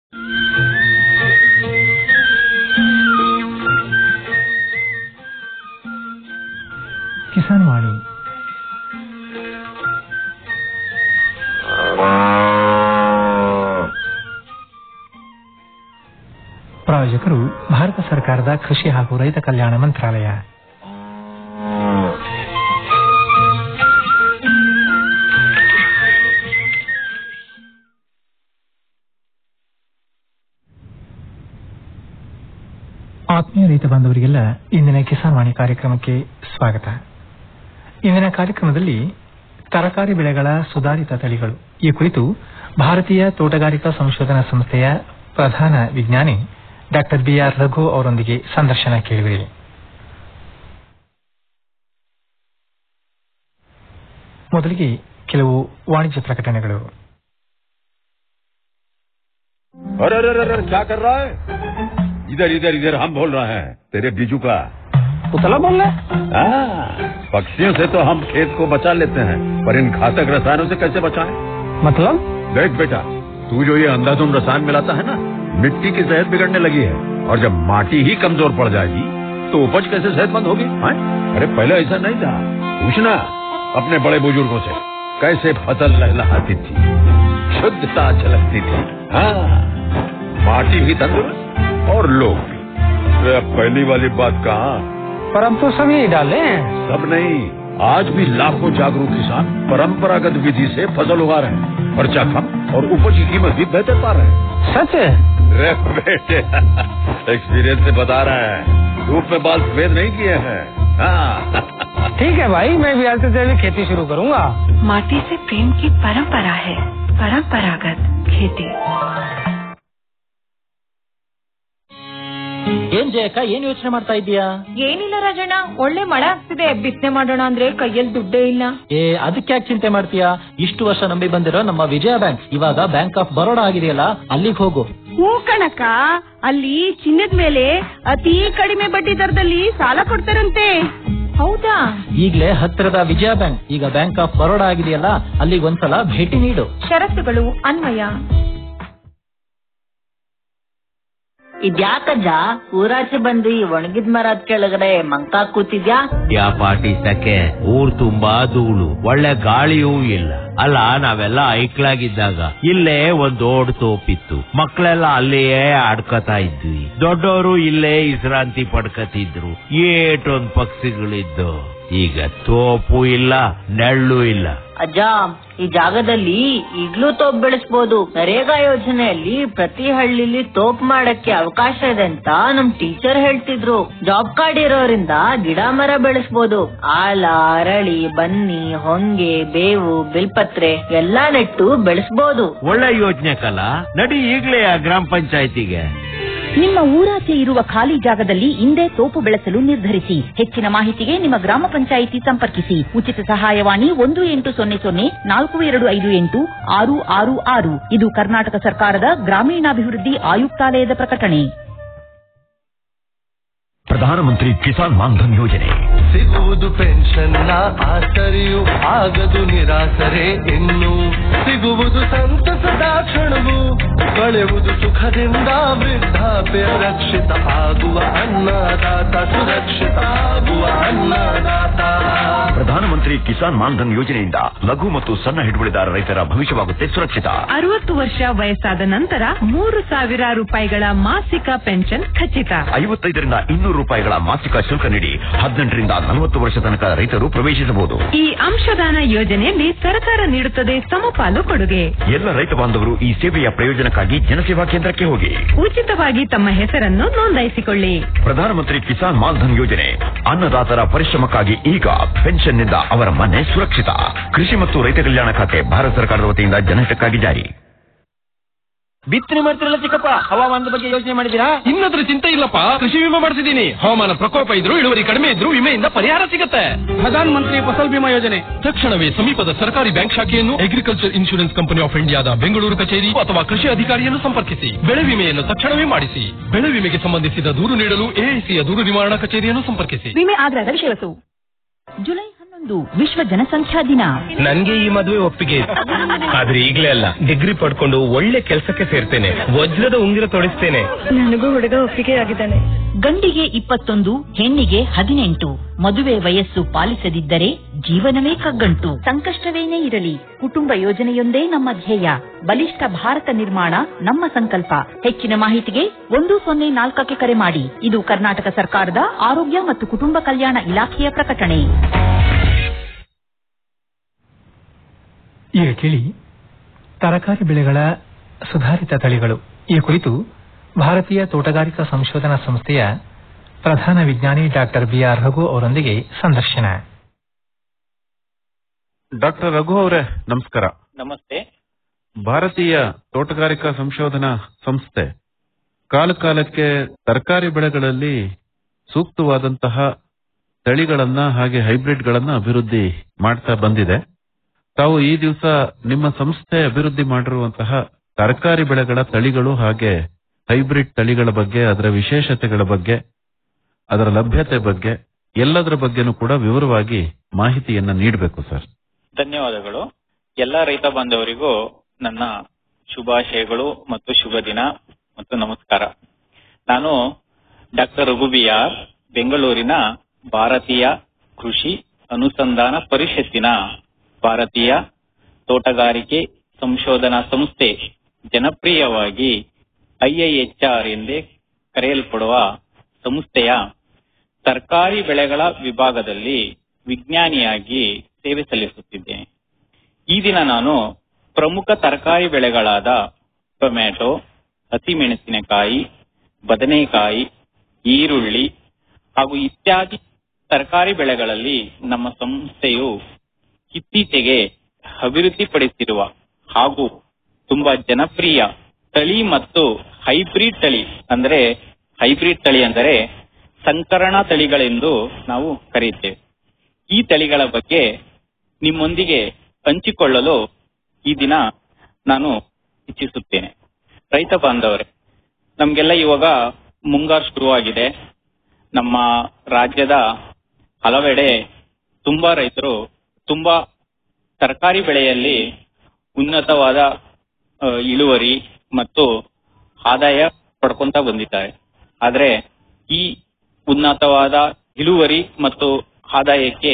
ಕಿಸಾನ್ ವಾಣಿ ಪ್ರಾಯೋಜಕರು ಭಾರತ ಸರ್ಕಾರದ ಕೃಷಿ ಹಾಗೂ ರೈತ ಕಲ್ಯಾಣ ಮಂತ್ರಾಲಯ ಆತ್ಮೀಯ ರೈತ ಬಾಂಧವರಿಗೆಲ್ಲ ಇಂದಿನ ಕಿಸಾನ್ ವಾಣಿ ಕಾರ್ಯಕ್ರಮಕ್ಕೆ ಸ್ವಾಗತ ಇಂದಿನ ಕಾರ್ಯಕ್ರಮದಲ್ಲಿ ತರಕಾರಿ ಬೆಳೆಗಳ ಸುಧಾರಿತ ತಳಿಗಳು ಈ ಕುರಿತು ಭಾರತೀಯ ತೋಟಗಾರಿಕಾ ಸಂಶೋಧನಾ ಸಂಸ್ಥೆಯ ಪ್ರಧಾನ ವಿಜ್ಞಾನಿ ಡಾಕ್ಟರ್ ಬಿಆರ್ ರಘು ಅವರೊಂದಿಗೆ ಸಂದರ್ಶನ ಕೇಳಿದಿರಿ ಮೊದಲಿಗೆ ಕೆಲವು ವಾಣಿಜ್ಯ ಪ್ರಕಟಣೆಗಳು अरे अरे अरे अरे क्या कर रहा है इधर इधर इधर हम बोल रहे हैं तेरे बीजू का पुतला बोल रहे हाँ, पक्षियों से तो हम खेत को बचा लेते हैं पर इन घातक रसायनों से कैसे बचाएं? मतलब देख बेटा तू जो ये अंधाधुंध रसायन मिलाता है ना मिट्टी की सेहत बिगड़ने लगी है और जब माटी ही कमजोर पड़ जाएगी तो उपज कैसे सेहतमंद होगी हाँ? अरे पहले ऐसा नहीं था पूछना अपने बड़े बुजुर्गों से कैसे फसल लहलहाती थी शुद्धता झलकती थी हाँ माटी भी तंदुरुस्त और लोग भी अरे अब पहली वाली बात कहाँ पर अब तो सभी डाले हैं सब नहीं आज भी लाखों जागरूक किसान परंपरागत विधि से फसल उगा रहे हैं खर्चा कम और उपज की कीमत भी बेहतर पा रहे हैं सच है रे बेटे एक्सपीरियंस से बता रहे हैं धूप में बाल सफेद नहीं किए हैं हाँ ठीक है भाई मैं भी आज से जैविक खेती शुरू करूंगा माटी से प्रेम की परंपरा है परंपरागत खेती ಏನ್ ಜಯಕ್ಕ ಏನ್ ಯೋಚನೆ ಮಾಡ್ತಾ ಇದೀಯಾ ಏನಿಲ್ಲ ರಾಜಣ್ಣ ಒಳ್ಳೆ ಮಳೆ ಆಗ್ತಿದೆ ಬಿತ್ತನೆ ಮಾಡೋಣ ಅಂದ್ರೆ ಕೈಯಲ್ಲಿ ದುಡ್ಡೇ ಇಲ್ಲ ಏ ಅದಕ್ಕೆ ಯಾಕೆ ಚಿಂತೆ ಮಾಡ್ತೀಯಾ ಇಷ್ಟು ವರ್ಷ ನಂಬಿ ಬಂದಿರೋ ನಮ್ಮ ವಿಜಯ ಬ್ಯಾಂಕ್ ಇವಾಗ ಬ್ಯಾಂಕ್ ಆಫ್ ಬರೋಡಾ ಆಗಿದೆಯಲ್ಲ ಅಲ್ಲಿಗೆ ಹೋಗು ಹ್ಞೂ ಕಣಕ್ಕ ಅಲ್ಲಿ ಚಿನ್ನದ ಮೇಲೆ ಅತಿ ಕಡಿಮೆ ಬಡ್ಡಿ ದರದಲ್ಲಿ ಸಾಲ ಕೊಡ್ತಾರಂತೆ ಹೌದಾ ಈಗ್ಲೇ ಹತ್ತಿರದ ವಿಜಯ ಬ್ಯಾಂಕ್ ಈಗ ಬ್ಯಾಂಕ್ ಆಫ್ ಬರೋಡಾ ಆಗಿದೆಯಲ್ಲ ಅಲ್ಲಿಗೆ ಒಂದ್ಸಲ ಭೇಟಿ ನೀಡು ಷರತ್ತುಗಳು ಅನ್ವಯ ಇದ್ಯಾಕಜ್ಜ ಊರಾಚೆ ಬಂದು ಈ ಒಣಗಿದ ಮರದ ಕೆಳಗಡೆ ಮಂಕ ಕೂತಿದ್ಯಾ ಯಾ ಪಾಟಿ ಸಕೆ ಊರ್ ತುಂಬಾ ಧೂಳು ಒಳ್ಳೆ ಗಾಳಿಯೂ ಇಲ್ಲ ಅಲ್ಲ ನಾವೆಲ್ಲ ಐಕ್ಲಾಗಿದ್ದಾಗ ಇಲ್ಲೇ ಒಂದ್ ದೊಡ್ಡ ತೋಪಿತ್ತು ಮಕ್ಳೆಲ್ಲ ಅಲ್ಲಿಯೇ ಆಡ್ಕೊತಾ ಇದ್ವಿ ದೊಡ್ಡವರು ಇಲ್ಲೇ ವಿಶ್ರಾಂತಿ ಪಡ್ಕತಿದ್ರು ಏಟೊಂದ್ ಪಕ್ಷಿಗಳಿದ್ದು ಈಗ ತೋಪು ಇಲ್ಲ ನೆಳ್ಳು ಇಲ್ಲ ಅಜ್ಜ ಈ ಜಾಗದಲ್ಲಿ ಈಗ್ಲೂ ತೋಪ್ ಬೆಳೆಸ್ಬೋದು ನರೇಗಾ ಯೋಜನೆಯಲ್ಲಿ ಪ್ರತಿ ಹಳ್ಳಿಲಿ ತೋಪ್ ಮಾಡಕ್ಕೆ ಅವಕಾಶ ಇದೆ ಅಂತ ನಮ್ ಟೀಚರ್ ಹೇಳ್ತಿದ್ರು ಜಾಬ್ ಕಾರ್ಡ್ ಇರೋದ್ರಿಂದ ಗಿಡ ಮರ ಬೆಳೆಸ್ಬೋದು ಆಲ ಅರಳಿ ಬನ್ನಿ ಹೊಂಗೆ ಬೇವು ಬಿಲ್ಪತ್ರೆ ಎಲ್ಲಾ ನೆಟ್ಟು ಬೆಳೆಸ್ಬೋದು ಒಳ್ಳೆ ಯೋಜನೆ ಕಲ ನಡಿ ಈಗ್ಲೇ ಆ ಗ್ರಾಮ ಪಂಚಾಯತಿಗೆ ನಿಮ್ಮ ಊರಾಚೆ ಇರುವ ಖಾಲಿ ಜಾಗದಲ್ಲಿ ಇಂದೇ ತೋಪು ಬೆಳೆಸಲು ನಿರ್ಧರಿಸಿ ಹೆಚ್ಚಿನ ಮಾಹಿತಿಗೆ ನಿಮ್ಮ ಗ್ರಾಮ ಪಂಚಾಯಿತಿ ಸಂಪರ್ಕಿಸಿ ಉಚಿತ ಸಹಾಯವಾಣಿ ಒಂದು ಎಂಟು ಸೊನ್ನೆ ಸೊನ್ನೆ ನಾಲ್ಕು ಎರಡು ಐದು ಎಂಟು ಆರು ಆರು ಆರು ಇದು ಕರ್ನಾಟಕ ಸರ್ಕಾರದ ಗ್ರಾಮೀಣಾಭಿವೃದ್ಧಿ ಆಯುಕ್ತಾಲಯದ ಪ್ರಕಟಣೆ ಪ್ರಧಾನಮಂತ್ರಿ ಕಿಸಾನ್ ಮಾನ್ಧನ್ ಯೋಜನೆ ಸಿಗುವುದು ಪೆನ್ಷನ್ನ ಆಸರೆಯು ಆಗದು ನಿರಾಸರೆ ಇನ್ನು ಸಿಗುವುದು ಸಂತಸದ ಕ್ಷಣವು ಕಳೆಯುವುದು ಸುಖದಿಂದ ವೃದ್ಧಾಪ್ಯ ರಕ್ಷಿತ ಆಗುವ ಅನ್ನದಾತ ಸುರಕ್ಷಿತ ಆಗುವ ಅನ್ನದಾತ ಪ್ರಧಾನಮಂತ್ರಿ ಕಿಸಾನ್ ಮಾನ್ಧನ್ ಯೋಜನೆಯಿಂದ ಲಘು ಮತ್ತು ಸಣ್ಣ ಹಿಡುವಳಿದಾರ ರೈತರ ಭವಿಷ್ಯವಾಗುತ್ತೆ ಸುರಕ್ಷಿತ ಅರವತ್ತು ವರ್ಷ ವಯಸ್ಸಾದ ನಂತರ ಮೂರು ಸಾವಿರ ರೂಪಾಯಿಗಳ ಮಾಸಿಕ ಪೆನ್ಷನ್ ಖಚಿತ ಐವತ್ತೈದರಿಂದ ಇನ್ನೂರು ರೂಪಾಯಿಗಳ ಮಾಸಿಕ ಶುಲ್ಕ ನೀಡಿ ಹದಿನೆಂಟರಿಂದ ನಲವತ್ತು ವರ್ಷ ತನಕ ರೈತರು ಪ್ರವೇಶಿಸಬಹುದು ಈ ಅಂಶದಾನ ಯೋಜನೆಯಲ್ಲಿ ಸರ್ಕಾರ ನೀಡುತ್ತದೆ ಸಮಪಾಲು ಕೊಡುಗೆ ಎಲ್ಲ ರೈತ ಬಾಂಧವರು ಈ ಸೇವೆಯ ಪ್ರಯೋಜನಕ್ಕಾಗಿ ಜನಸೇವಾ ಕೇಂದ್ರಕ್ಕೆ ಹೋಗಿ ಉಚಿತವಾಗಿ ತಮ್ಮ ಹೆಸರನ್ನು ನೋಂದಾಯಿಸಿಕೊಳ್ಳಿ ಪ್ರಧಾನಮಂತ್ರಿ ಕಿಸಾನ್ ಮಾನ್ಧನ್ ಯೋಜನೆ ಅನ್ನದಾತರ ಪರಿಶ್ರಮಕ್ಕಾಗಿ ಈಗ ಪೆನ್ಷನ್ನಿಂದ ಅವರ ಮನೆ ಸುರಕ್ಷಿತ ಕೃಷಿ ಮತ್ತು ರೈತ ಕಲ್ಯಾಣ ಖಾತೆ ಭಾರತ ಸರ್ಕಾರದ ವತಿಯಿಂದ ಜನಹಿತಕ್ಕಾಗಿ ಜಾರಿ ಬಿತ್ತನೆ ಮಾಡ್ತಿರಲ್ಲ ಚಿಕ್ಕಪ್ಪ ಹವಾಮಾನದ ಬಗ್ಗೆ ಯೋಚನೆ ಮಾಡಿದೀರಾ ಇನ್ನದ್ರ ಚಿಂತೆ ಇಲ್ಲಪ್ಪ ಕೃಷಿ ವಿಮೆ ಮಾಡಿಸಿದೀನಿ ಹವಾಮಾನ ಪ್ರಕೋಪ ಇದ್ರು ಇಳುವರಿ ಕಡಿಮೆ ಇದ್ರು ವಿಮೆಯಿಂದ ಪರಿಹಾರ ಸಿಗುತ್ತೆ ಪ್ರಧಾನ ಮಂತ್ರಿ ಫಸಲ್ ಬಿಮಾ ಯೋಜನೆ ತಕ್ಷಣವೇ ಸಮೀಪದ ಸರ್ಕಾರಿ ಬ್ಯಾಂಕ್ ಶಾಖೆಯನ್ನು ಅಗ್ರಿಕಲ್ಚರ್ ಇನ್ಶೂರೆನ್ಸ್ ಕಂಪನಿ ಆಫ್ ಇಂಡಿಯಾದ ಬೆಂಗಳೂರು ಕಚೇರಿ ಅಥವಾ ಕೃಷಿ ಅಧಿಕಾರಿಯನ್ನು ಸಂಪರ್ಕಿಸಿ ಬೆಳೆ ವಿಮೆಯನ್ನು ತಕ್ಷಣವೇ ಮಾಡಿಸಿ ಬೆಳೆ ವಿಮೆಗೆ ಸಂಬಂಧಿಸಿದ ದೂರು ನೀಡಲು ಎಐಸಿಯ ದೂರು ನಿವಾರಣಾ ಕಚೇರಿಯನ್ನು ಸಂಪರ್ಕಿಸಿ ವಿಮೆ ಆಧಾರದ ವಿಷಯವಸ್ತು ಜುಲೈ ಒಂದು ವಿಶ್ವ ಜನಸಂಖ್ಯಾ ದಿನ ನನ್ಗೆ ಈ ಮದುವೆ ಒಪ್ಪಿಗೆ ಆದ್ರೆ ಈಗ್ಲೇ ಅಲ್ಲ ಡಿಗ್ರಿ ಪಡ್ಕೊಂಡು ಒಳ್ಳೆ ಕೆಲಸಕ್ಕೆ ಸೇರ್ತೇನೆ ವಜ್ರದ ಉಂಗಿರ ತೊಡಿಸ್ತೇನೆ ನನಗೂ ಹುಡುಗ ಒಪ್ಪಿಗೆ ಆಗಿದ್ದಾನೆ ಗಂಡಿಗೆ ಇಪ್ಪತ್ತೊಂದು ಹೆಣ್ಣಿಗೆ ಹದಿನೆಂಟು ಮದುವೆ ವಯಸ್ಸು ಪಾಲಿಸದಿದ್ದರೆ ಜೀವನವೇ ಕಗ್ಗಂಟು ಸಂಕಷ್ಟವೇನೇ ಇರಲಿ ಕುಟುಂಬ ಯೋಜನೆಯೊಂದೇ ನಮ್ಮ ಧ್ಯೇಯ ಬಲಿಷ್ಠ ಭಾರತ ನಿರ್ಮಾಣ ನಮ್ಮ ಸಂಕಲ್ಪ ಹೆಚ್ಚಿನ ಮಾಹಿತಿಗೆ ಒಂದು ಸೊನ್ನೆ ನಾಲ್ಕಕ್ಕೆ ಕರೆ ಮಾಡಿ ಇದು ಕರ್ನಾಟಕ ಸರ್ಕಾರದ ಆರೋಗ್ಯ ಮತ್ತು ಕುಟುಂಬ ಕಲ್ಯಾಣ ಇಲಾಖೆಯ ಪ್ರಕಟಣೆ ಈಗ ಕೇಳಿ ತರಕಾರಿ ಬೆಳೆಗಳ ಸುಧಾರಿತ ತಳಿಗಳು ಈ ಕುರಿತು ಭಾರತೀಯ ತೋಟಗಾರಿಕಾ ಸಂಶೋಧನಾ ಸಂಸ್ಥೆಯ ಪ್ರಧಾನ ವಿಜ್ಞಾನಿ ಡಾಕ್ಟರ್ ಬಿಆರ್ ರಘು ಅವರೊಂದಿಗೆ ಸಂದರ್ಶನ ಡಾಕ್ಟರ್ ರಘು ಅವರೇ ನಮಸ್ಕಾರ ನಮಸ್ತೆ ಭಾರತೀಯ ತೋಟಗಾರಿಕಾ ಸಂಶೋಧನಾ ಸಂಸ್ಥೆ ಕಾಲ ಕಾಲಕ್ಕೆ ತರಕಾರಿ ಬೆಳೆಗಳಲ್ಲಿ ಸೂಕ್ತವಾದಂತಹ ತಳಿಗಳನ್ನ ಹಾಗೆ ಹೈಬ್ರಿಡ್ ಗಳನ್ನ ಅಭಿವೃದ್ಧಿ ಮಾಡ್ತಾ ಬಂದಿದೆ ತಾವು ಈ ದಿವಸ ನಿಮ್ಮ ಸಂಸ್ಥೆ ಅಭಿವೃದ್ಧಿ ಮಾಡಿರುವಂತಹ ತರಕಾರಿ ಬೆಳೆಗಳ ತಳಿಗಳು ಹಾಗೆ ಹೈಬ್ರಿಡ್ ತಳಿಗಳ ಬಗ್ಗೆ ಅದರ ವಿಶೇಷತೆಗಳ ಬಗ್ಗೆ ಅದರ ಲಭ್ಯತೆ ಬಗ್ಗೆ ಎಲ್ಲದರ ಬಗ್ಗೆನೂ ಕೂಡ ವಿವರವಾಗಿ ಮಾಹಿತಿಯನ್ನ ನೀಡಬೇಕು ಸರ್ ಧನ್ಯವಾದಗಳು ಎಲ್ಲ ರೈತ ಬಾಂಧವರಿಗೂ ನನ್ನ ಶುಭಾಶಯಗಳು ಮತ್ತು ಶುಭ ದಿನ ಮತ್ತು ನಮಸ್ಕಾರ ನಾನು ಡಾಕ್ಟರ್ ರಘುಬಿಯಾರ್ ಬೆಂಗಳೂರಿನ ಭಾರತೀಯ ಕೃಷಿ ಅನುಸಂಧಾನ ಪರಿಷತ್ತಿನ ಭಾರತೀಯ ತೋಟಗಾರಿಕೆ ಸಂಶೋಧನಾ ಸಂಸ್ಥೆ ಜನಪ್ರಿಯವಾಗಿ ಐಐಎಚ್ಆರ್ ಎಂದೇ ಕರೆಯಲ್ಪಡುವ ಸಂಸ್ಥೆಯ ತರಕಾರಿ ಬೆಳೆಗಳ ವಿಭಾಗದಲ್ಲಿ ವಿಜ್ಞಾನಿಯಾಗಿ ಸೇವೆ ಸಲ್ಲಿಸುತ್ತಿದ್ದೇನೆ ಈ ದಿನ ನಾನು ಪ್ರಮುಖ ತರಕಾರಿ ಬೆಳೆಗಳಾದ ಟೊಮ್ಯಾಟೊ ಹಸಿಮೆಣಸಿನಕಾಯಿ ಬದನೆಕಾಯಿ ಈರುಳ್ಳಿ ಹಾಗೂ ಇತ್ಯಾದಿ ತರಕಾರಿ ಬೆಳೆಗಳಲ್ಲಿ ನಮ್ಮ ಸಂಸ್ಥೆಯು ಇತ್ತೀಚೆಗೆ ಅಭಿವೃದ್ಧಿಪಡಿಸಿರುವ ಹಾಗೂ ತುಂಬಾ ಜನಪ್ರಿಯ ತಳಿ ಮತ್ತು ಹೈಬ್ರಿಡ್ ತಳಿ ಅಂದರೆ ಹೈಬ್ರಿಡ್ ತಳಿ ಅಂದರೆ ಸಂಕರಣ ತಳಿಗಳೆಂದು ನಾವು ಕರೆಯುತ್ತೇವೆ ಈ ತಳಿಗಳ ಬಗ್ಗೆ ನಿಮ್ಮೊಂದಿಗೆ ಹಂಚಿಕೊಳ್ಳಲು ಈ ದಿನ ನಾನು ಇಚ್ಛಿಸುತ್ತೇನೆ ರೈತ ಬಾಂಧವರೇ ನಮ್ಗೆಲ್ಲ ಇವಾಗ ಮುಂಗಾರು ಶುರುವಾಗಿದೆ ನಮ್ಮ ರಾಜ್ಯದ ಹಲವೆಡೆ ತುಂಬಾ ರೈತರು ತುಂಬಾ ತರಕಾರಿ ಬೆಳೆಯಲ್ಲಿ ಉನ್ನತವಾದ ಆ, ಇಳುವರಿ ಮತ್ತು ಆದಾಯ ಪಡ್ಕೊಂತ ಬಂದಿದ್ದಾರೆ ಆದ್ರೆ ಈ ಉನ್ನತವಾದ ಇಳುವರಿ ಮತ್ತು ಆದಾಯಕ್ಕೆ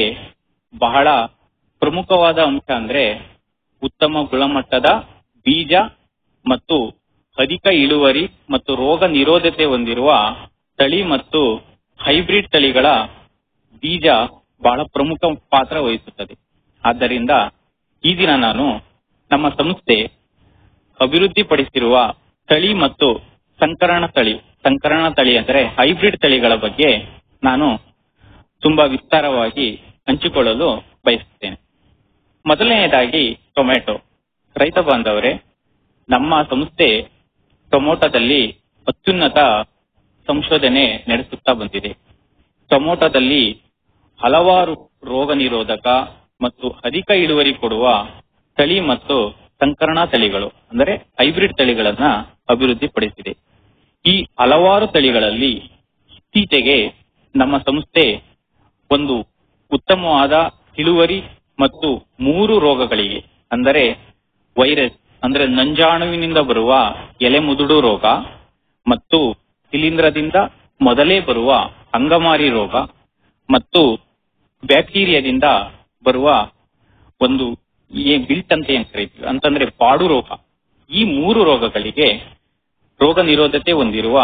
ಬಹಳ ಪ್ರಮುಖವಾದ ಅಂಶ ಅಂದ್ರೆ ಉತ್ತಮ ಗುಣಮಟ್ಟದ ಬೀಜ ಮತ್ತು ಅಧಿಕ ಇಳುವರಿ ಮತ್ತು ರೋಗ ನಿರೋಧತೆ ಹೊಂದಿರುವ ತಳಿ ಮತ್ತು ಹೈಬ್ರಿಡ್ ತಳಿಗಳ ಬೀಜ ಬಹಳ ಪ್ರಮುಖ ಪಾತ್ರ ವಹಿಸುತ್ತದೆ ಆದ್ದರಿಂದ ಈ ದಿನ ನಾನು ನಮ್ಮ ಸಂಸ್ಥೆ ಅಭಿವೃದ್ಧಿಪಡಿಸಿರುವ ತಳಿ ಮತ್ತು ಸಂಕರಣ ತಳಿ ಸಂಕರಣ ತಳಿ ಅಂದರೆ ಹೈಬ್ರಿಡ್ ತಳಿಗಳ ಬಗ್ಗೆ ನಾನು ತುಂಬಾ ವಿಸ್ತಾರವಾಗಿ ಹಂಚಿಕೊಳ್ಳಲು ಬಯಸುತ್ತೇನೆ ಮೊದಲನೆಯದಾಗಿ ಟೊಮೆಟೊ ರೈತ ಬಾಂಧವರೇ ನಮ್ಮ ಸಂಸ್ಥೆ ಟೊಮೊಟೊದಲ್ಲಿ ಅತ್ಯುನ್ನತ ಸಂಶೋಧನೆ ನಡೆಸುತ್ತಾ ಬಂದಿದೆ ಟೊಮೊಟೊದಲ್ಲಿ ಹಲವಾರು ರೋಗ ನಿರೋಧಕ ಮತ್ತು ಅಧಿಕ ಇಳುವರಿ ಕೊಡುವ ತಳಿ ಮತ್ತು ಸಂಕರಣ ತಳಿಗಳು ಅಂದರೆ ಹೈಬ್ರಿಡ್ ತಳಿಗಳನ್ನ ಅಭಿವೃದ್ಧಿಪಡಿಸಿದೆ ಈ ಹಲವಾರು ತಳಿಗಳಲ್ಲಿ ಇತ್ತೀಚೆಗೆ ನಮ್ಮ ಸಂಸ್ಥೆ ಒಂದು ಉತ್ತಮವಾದ ಇಳುವರಿ ಮತ್ತು ಮೂರು ರೋಗಗಳಿಗೆ ಅಂದರೆ ವೈರಸ್ ಅಂದ್ರೆ ನಂಜಾಣುವಿನಿಂದ ಬರುವ ಎಲೆ ಮುದುಡು ರೋಗ ಮತ್ತು ಶಿಲೀಂಧ್ರದಿಂದ ಮೊದಲೇ ಬರುವ ಅಂಗಮಾರಿ ರೋಗ ಮತ್ತು ಬ್ಯಾಕ್ಟೀರಿಯಾದಿಂದ ಬರುವ ಒಂದು ಏ ಗಿಲ್ಟ್ ಅಂತ ಏನ್ ಕರೀತೀವಿ ಅಂತಂದ್ರೆ ಪಾಡು ರೋಗ ಈ ಮೂರು ರೋಗಗಳಿಗೆ ರೋಗ ನಿರೋಧತೆ ಹೊಂದಿರುವ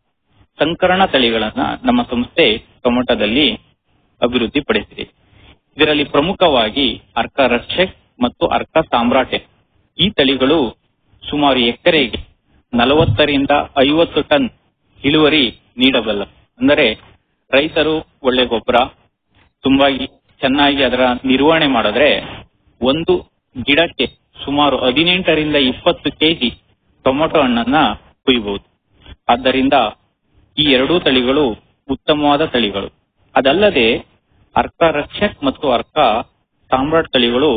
ಸಂಕರಣ ತಳಿಗಳನ್ನ ನಮ್ಮ ಸಂಸ್ಥೆ ಟೊಮೊಟೊದಲ್ಲಿ ಅಭಿವೃದ್ಧಿಪಡಿಸಿದೆ ಇದರಲ್ಲಿ ಪ್ರಮುಖವಾಗಿ ಅರ್ಕ ರಕ್ಷಕ್ ಮತ್ತು ಅರ್ಕ ಸಾಮ್ರಾಟೆ ಈ ತಳಿಗಳು ಸುಮಾರು ಎಕರೆಗೆ ನಲವತ್ತರಿಂದ ಐವತ್ತು ಟನ್ ಇಳುವರಿ ನೀಡಬಲ್ಲ ಅಂದರೆ ರೈತರು ಒಳ್ಳೆ ಗೊಬ್ಬರ ತುಂಬಾ ಚೆನ್ನಾಗಿ ಅದರ ನಿರ್ವಹಣೆ ಮಾಡಿದ್ರೆ ಒಂದು ಗಿಡಕ್ಕೆ ಸುಮಾರು ಹದಿನೆಂಟರಿಂದ ಇಪ್ಪತ್ತು ಕೆಜಿ ಟೊಮೊಟೊ ಹಣ್ಣನ್ನ ಕುಯ್ಯಬಹುದು ಆದ್ದರಿಂದ ಈ ಎರಡೂ ತಳಿಗಳು ಉತ್ತಮವಾದ ತಳಿಗಳು ಅದಲ್ಲದೆ ಅರ್ಕ ರಕ್ಷಕ್ ಮತ್ತು ಅರ್ಕ ಸಾಮ್ರಾಟ್ ತಳಿಗಳು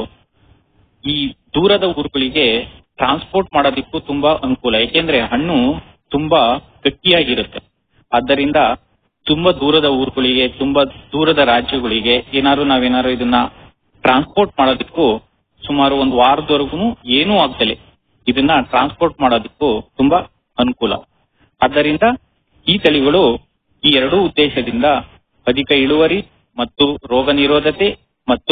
ಈ ದೂರದ ಊರುಗಳಿಗೆ ಟ್ರಾನ್ಸ್ಪೋರ್ಟ್ ಮಾಡೋದಕ್ಕೂ ತುಂಬಾ ಅನುಕೂಲ ಯಾಕೆಂದ್ರೆ ಹಣ್ಣು ತುಂಬಾ ಗಟ್ಟಿಯಾಗಿರುತ್ತೆ ಆದ್ದರಿಂದ ತುಂಬಾ ದೂರದ ಊರುಗಳಿಗೆ ತುಂಬಾ ದೂರದ ರಾಜ್ಯಗಳಿಗೆ ಏನಾದ್ರು ನಾವೇನಾದ್ರು ಇದನ್ನ ಟ್ರಾನ್ಸ್ಪೋರ್ಟ್ ಮಾಡೋದಕ್ಕೂ ಸುಮಾರು ಒಂದು ವಾರದವರೆಗೂ ಏನೂ ಆಗ್ದಲೆ ಇದನ್ನ ಟ್ರಾನ್ಸ್ಪೋರ್ಟ್ ಮಾಡೋದಕ್ಕೂ ತುಂಬಾ ಅನುಕೂಲ ಆದ್ದರಿಂದ ಈ ತಳಿಗಳು ಈ ಎರಡೂ ಉದ್ದೇಶದಿಂದ ಅಧಿಕ ಇಳುವರಿ ಮತ್ತು ರೋಗ ನಿರೋಧತೆ ಮತ್ತು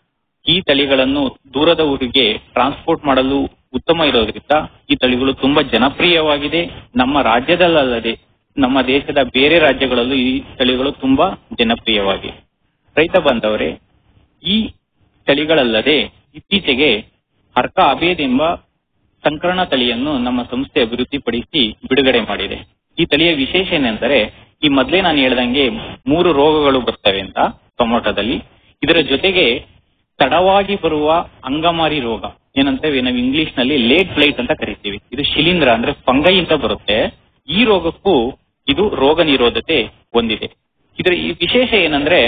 ಈ ತಳಿಗಳನ್ನು ದೂರದ ಊರಿಗೆ ಟ್ರಾನ್ಸ್ಪೋರ್ಟ್ ಮಾಡಲು ಉತ್ತಮ ಇರೋದ್ರಿಂದ ಈ ತಳಿಗಳು ತುಂಬಾ ಜನಪ್ರಿಯವಾಗಿದೆ ನಮ್ಮ ರಾಜ್ಯದಲ್ಲದೆ ನಮ್ಮ ದೇಶದ ಬೇರೆ ರಾಜ್ಯಗಳಲ್ಲೂ ಈ ತಳಿಗಳು ತುಂಬಾ ಜನಪ್ರಿಯವಾಗಿವೆ ರೈತ ಬಾಂಧವರೇ ಈ ತಳಿಗಳಲ್ಲದೆ ಇತ್ತೀಚೆಗೆ ಅರ್ಕ ಅಬೇದ್ ಎಂಬ ಸಂಕರಣ ತಳಿಯನ್ನು ನಮ್ಮ ಸಂಸ್ಥೆ ಅಭಿವೃದ್ಧಿಪಡಿಸಿ ಬಿಡುಗಡೆ ಮಾಡಿದೆ ಈ ತಳಿಯ ವಿಶೇಷ ಏನೆಂದರೆ ಈ ಮೊದಲೇ ನಾನು ಹೇಳ್ದಂಗೆ ಮೂರು ರೋಗಗಳು ಬರ್ತವೆ ಅಂತ ಟೊಮೊಟೊದಲ್ಲಿ ಇದರ ಜೊತೆಗೆ ತಡವಾಗಿ ಬರುವ ಅಂಗಮಾರಿ ರೋಗ ಏನಂತೇವೆ ನಾವು ಇಂಗ್ಲಿಷ್ ನಲ್ಲಿ ಲೇಟ್ ಫ್ಲೈಟ್ ಅಂತ ಕರಿತೀವಿ ಇದು ಶಿಲೀಂಧ್ರ ಅಂದ್ರೆ ಫಂಗೈ ಅಂತ ಬರುತ್ತೆ ಈ ರೋಗಕ್ಕೂ ಇದು ರೋಗ ನಿರೋಧತೆ ಹೊಂದಿದೆ ಇದರ ಈ ವಿಶೇಷ ಏನಂದ್ರೆ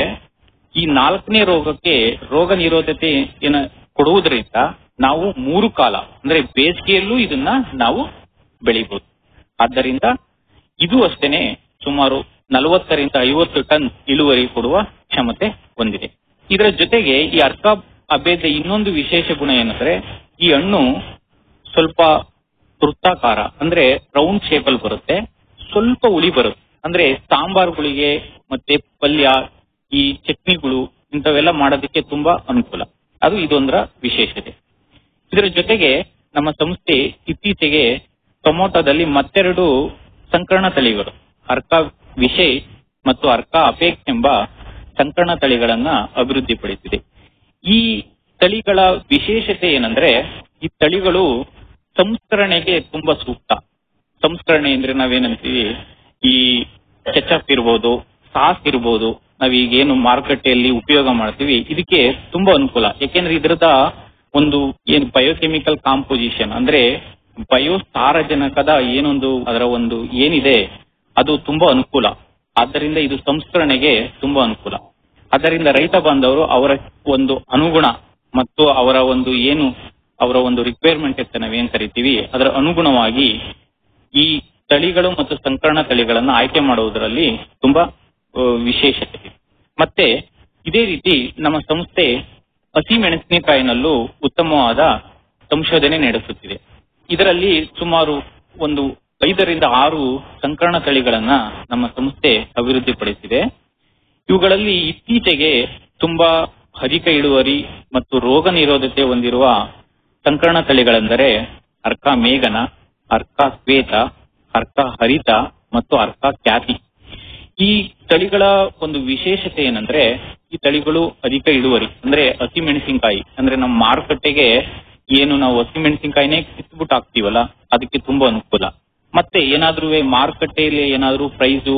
ಈ ನಾಲ್ಕನೇ ರೋಗಕ್ಕೆ ರೋಗ ನಿರೋಧತೆ ಏನ ಕೊಡುವುದರಿಂದ ನಾವು ಮೂರು ಕಾಲ ಅಂದ್ರೆ ಬೇಸಿಗೆಯಲ್ಲೂ ಇದನ್ನ ನಾವು ಬೆಳಿಬಹುದು ಆದ್ದರಿಂದ ಇದು ಅಷ್ಟೇನೆ ಸುಮಾರು ನಲವತ್ತರಿಂದ ಐವತ್ತು ಟನ್ ಇಳುವರಿ ಕೊಡುವ ಕ್ಷಮತೆ ಹೊಂದಿದೆ ಇದರ ಜೊತೆಗೆ ಈ ಅರ್ಕ ಅಭೇದ ಇನ್ನೊಂದು ವಿಶೇಷ ಗುಣ ಏನಂದ್ರೆ ಈ ಹಣ್ಣು ಸ್ವಲ್ಪ ವೃತ್ತಾಕಾರ ಅಂದ್ರೆ ರೌಂಡ್ ಶೇಪ್ ಅಲ್ಲಿ ಬರುತ್ತೆ ಸ್ವಲ್ಪ ಹುಳಿ ಬರುತ್ತೆ ಅಂದ್ರೆ ಸಾಂಬಾರ್ಗಳಿಗೆ ಮತ್ತೆ ಪಲ್ಯ ಈ ಚಟ್ನಿಗಳು ಇಂಥವೆಲ್ಲ ಮಾಡೋದಕ್ಕೆ ತುಂಬಾ ಅನುಕೂಲ ಅದು ಇದೊಂದರ ವಿಶೇಷತೆ ಇದರ ಜೊತೆಗೆ ನಮ್ಮ ಸಂಸ್ಥೆ ಇತ್ತೀಚೆಗೆ ಟೊಮೊಟೊದಲ್ಲಿ ಮತ್ತೆರಡು ಸಂಕರಣ ತಳಿಗಳು ಅರ್ಕ ವಿಶೇಷ್ ಮತ್ತು ಅರ್ಕ ಅಪೇಕ್ಷ್ ಎಂಬ ಸಂಕರಣ ತಳಿಗಳನ್ನ ಅಭಿವೃದ್ಧಿಪಡಿಸಿದೆ ಈ ತಳಿಗಳ ವಿಶೇಷತೆ ಏನಂದ್ರೆ ಈ ತಳಿಗಳು ಸಂಸ್ಕರಣೆಗೆ ತುಂಬಾ ಸೂಕ್ತ ಸಂಸ್ಕರಣೆ ಅಂದ್ರೆ ನಾವೇನಂತೀವಿ ಈ ಕೆಚಪ್ ಇರ್ಬೋದು ಸಾಸ್ ಇರ್ಬೋದು ನಾವೀಗೇನು ಮಾರುಕಟ್ಟೆಯಲ್ಲಿ ಉಪಯೋಗ ಮಾಡ್ತೀವಿ ಇದಕ್ಕೆ ತುಂಬಾ ಅನುಕೂಲ ಯಾಕೆಂದ್ರೆ ಇದರದ ಒಂದು ಏನ್ ಬಯೋಕೆಮಿಕಲ್ ಕಾಂಪೋಸಿಷನ್ ಅಂದ್ರೆ ಬಯೋ ಸಾರಜನಕದ ಏನೊಂದು ಅದರ ಒಂದು ಏನಿದೆ ಅದು ತುಂಬಾ ಅನುಕೂಲ ಆದ್ದರಿಂದ ಇದು ಸಂಸ್ಕರಣೆಗೆ ತುಂಬಾ ಅನುಕೂಲ ಆದ್ದರಿಂದ ರೈತ ಬಾಂಧವರು ಅವರ ಒಂದು ಅನುಗುಣ ಮತ್ತು ಅವರ ಒಂದು ಏನು ಅವರ ಒಂದು ರಿಕ್ವೈರ್ಮೆಂಟ್ ಅಂತ ನಾವೇನ್ ಕರಿತೀವಿ ಅದರ ಅನುಗುಣವಾಗಿ ಈ ತಳಿಗಳು ಮತ್ತು ಸಂಕರಣ ತಳಿಗಳನ್ನ ಆಯ್ಕೆ ಮಾಡುವುದರಲ್ಲಿ ತುಂಬಾ ಆ, ವಿಶೇಷತೆ ಇದೆ ಮತ್ತೆ ಇದೇ ರೀತಿ ನಮ್ಮ ಸಂಸ್ಥೆ ಹಸಿ ಮೆಣಸಿನಕಾಯಿನಲ್ಲೂ ಉತ್ತಮವಾದ ಸಂಶೋಧನೆ ನಡೆಸುತ್ತಿದೆ ಇದರಲ್ಲಿ ಸುಮಾರು ಒಂದು ಐದರಿಂದ ಆರು ಸಂಕರಣ ತಳಿಗಳನ್ನ ನಮ್ಮ ಸಂಸ್ಥೆ ಅಭಿವೃದ್ಧಿಪಡಿಸಿದೆ ಇವುಗಳಲ್ಲಿ ಇತ್ತೀಚೆಗೆ ತುಂಬಾ ಅಧಿಕ ಇಳುವರಿ ಮತ್ತು ರೋಗ ನಿರೋಧತೆ ಹೊಂದಿರುವ ಸಂಕರಣ ತಳಿಗಳೆಂದರೆ ಅರ್ಕ ಮೇಘನ ಅರ್ಕ ಶ್ವೇತ ಅರ್ಕ ಹರಿತ ಮತ್ತು ಅರ್ಕ ಖ್ಯಾತಿ ಈ ತಳಿಗಳ ಒಂದು ವಿಶೇಷತೆ ಏನಂದ್ರೆ ಈ ತಳಿಗಳು ಅಧಿಕ ಇಳುವರಿ ಅಂದ್ರೆ ಹಸಿ ಮೆಣಸಿನಕಾಯಿ ಅಂದ್ರೆ ನಮ್ಮ ಮಾರುಕಟ್ಟೆಗೆ ಏನು ನಾವು ಹಸಿ ಮೆಣಸಿನಕಾಯಿನೇ ಕಿತ್ಬಿಟ್ಟು ಹಾಕ್ತಿವಲ್ಲ ಅದಕ್ಕೆ ತುಂಬಾ ಅನುಕೂಲ ಮತ್ತೆ ಏನಾದ್ರೂ ಮಾರುಕಟ್ಟೆಯಲ್ಲಿ ಏನಾದ್ರೂ ಪ್ರೈಸು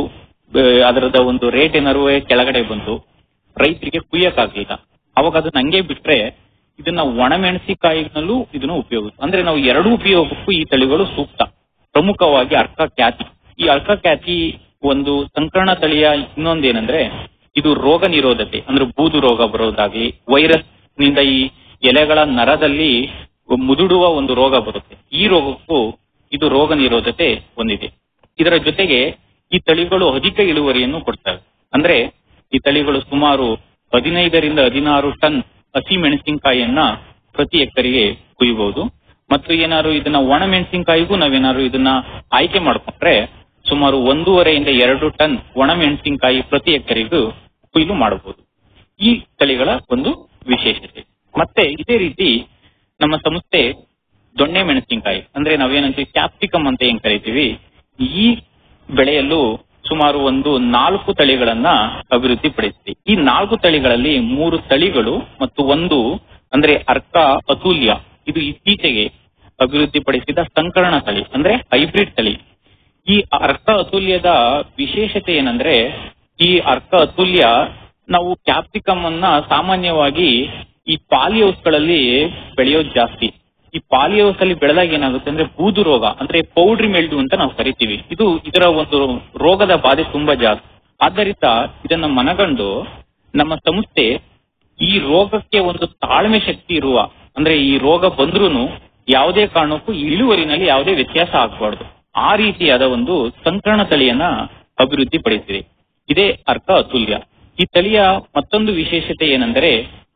ಅದರದ ಒಂದು ರೇಟ್ ಏನಾದ್ರು ಕೆಳಗಡೆ ಬಂತು ರೈತರಿಗೆ ಕುಯ್ಯಕ್ಕಾಗ್ಲಿಲ್ಲ ಅವಾಗ ಅದನ್ನ ಹಂಗೆ ಬಿಟ್ರೆ ಇದನ್ನ ಒಣಮೆಣಸಿನಕಾಯಿನಲ್ಲೂ ಇದನ್ನು ಉಪಯೋಗ ಅಂದ್ರೆ ನಾವು ಎರಡೂ ಉಪಯೋಗಕ್ಕೂ ಈ ತಳಿಗಳು ಸೂಕ್ತ ಪ್ರಮುಖವಾಗಿ ಅರ್ಕ ಖ್ಯಾತಿ ಈ ಅರ್ಕ ಖ್ಯಾತಿ ಒಂದು ಸಂಕರಣ ತಳಿಯ ಇನ್ನೊಂದೇನಂದ್ರೆ ಇದು ರೋಗ ನಿರೋಧತೆ ಅಂದ್ರೆ ಬೂದು ರೋಗ ಬರೋದಾಗ್ಲಿ ವೈರಸ್ ನಿಂದ ಈ ಎಲೆಗಳ ನರದಲ್ಲಿ ಮುದುಡುವ ಒಂದು ರೋಗ ಬರುತ್ತೆ ಈ ರೋಗಕ್ಕೂ ಇದು ರೋಗ ನಿರೋಧತೆ ಹೊಂದಿದೆ ಇದರ ಜೊತೆಗೆ ಈ ತಳಿಗಳು ಅಧಿಕ ಇಳುವರಿಯನ್ನು ಕೊಡ್ತವೆ ಅಂದ್ರೆ ಈ ತಳಿಗಳು ಸುಮಾರು ಹದಿನೈದರಿಂದ ಹದಿನಾರು ಟನ್ ಹಸಿ ಮೆಣಸಿನಕಾಯಿಯನ್ನ ಪ್ರತಿ ಎಕರೆಗೆ ಕುಯ್ಯಬಹುದು ಮತ್ತು ಏನಾದ್ರು ಇದನ್ನ ಒಣ ಮೆಣಸಿನಕಾಯಿಗೂ ನಾವೇನಾದ್ರು ಇದನ್ನ ಆಯ್ಕೆ ಮಾಡ್ಕೊಂಡ್ರೆ ಸುಮಾರು ಒಂದೂವರೆಯಿಂದ ಎರಡು ಟನ್ ಒಣ ಮೆಣಸಿನಕಾಯಿ ಪ್ರತಿ ಎಕರೆಗೂ ಕೊಯ್ಲು ಮಾಡಬಹುದು ಈ ತಳಿಗಳ ಒಂದು ವಿಶೇಷತೆ ಮತ್ತೆ ಇದೇ ರೀತಿ ನಮ್ಮ ಸಂಸ್ಥೆ ದೊಣ್ಣೆ ಮೆಣಸಿನಕಾಯಿ ಅಂದ್ರೆ ನಾವೇನಂತೀವಿ ಕ್ಯಾಪ್ಸಿಕಮ್ ಅಂತ ಏನ್ ಕರಿತೀವಿ ಈ ಬೆಳೆಯಲ್ಲೂ ಸುಮಾರು ಒಂದು ನಾಲ್ಕು ತಳಿಗಳನ್ನ ಅಭಿವೃದ್ಧಿ ಪಡಿಸಿದೆ ಈ ನಾಲ್ಕು ತಳಿಗಳಲ್ಲಿ ಮೂರು ತಳಿಗಳು ಮತ್ತು ಒಂದು ಅಂದ್ರೆ ಅರ್ಕ ಅತುಲ್ಯ ಇದು ಇತ್ತೀಚೆಗೆ ಅಭಿವೃದ್ಧಿಪಡಿಸಿದ ಸಂಕರಣ ತಳಿ ಅಂದ್ರೆ ಹೈಬ್ರಿಡ್ ತಳಿ ಈ ಅರ್ಕ ಅತುಲ್ಯದ ವಿಶೇಷತೆ ಏನಂದ್ರೆ ಈ ಅರ್ಕ ಅತುಲ್ಯ ನಾವು ಕ್ಯಾಪ್ಸಿಕಮ್ ಅನ್ನ ಸಾಮಾನ್ಯವಾಗಿ ಈ ಪಾಲಿಹೌಸ್ಗಳಲ್ಲಿ ಬೆಳೆಯೋದು ಜಾಸ್ತಿ ಈ ಪಾಲಿಹೌಸ್ ಅಲ್ಲಿ ಬೆಳೆದಾಗ ಏನಾಗುತ್ತೆ ಅಂದ್ರೆ ಬೂದು ರೋಗ ಅಂದ್ರೆ ಪೌಡ್ರಿ ಮೆಲ್ಡು ಅಂತ ನಾವು ಕರಿತೀವಿ ಇದು ಇದರ ಒಂದು ರೋಗದ ಬಾಧೆ ತುಂಬಾ ಜಾಸ್ತಿ ಆದ್ದರಿಂದ ಇದನ್ನ ಮನಗಂಡು ನಮ್ಮ ಸಂಸ್ಥೆ ಈ ರೋಗಕ್ಕೆ ಒಂದು ತಾಳ್ಮೆ ಶಕ್ತಿ ಇರುವ ಅಂದ್ರೆ ಈ ರೋಗ ಬಂದ್ರೂನು ಯಾವುದೇ ಕಾರಣಕ್ಕೂ ಇಳುವರಿನಲ್ಲಿ ಯಾವುದೇ ವ್ಯತ್ಯಾಸ ಆಗಬಾರ್ದು ಆ ರೀತಿಯಾದ ಒಂದು ಸಂಕರಣ ತಳಿಯನ್ನ ಅಭಿವೃದ್ಧಿ ಪಡಿಸಿದೆ ಇದೇ ಅರ್ಥ ಅತುಲ್ಯ ಈ ತಳಿಯ ಮತ್ತೊಂದು ವಿಶೇಷತೆ ಏನೆಂದರೆ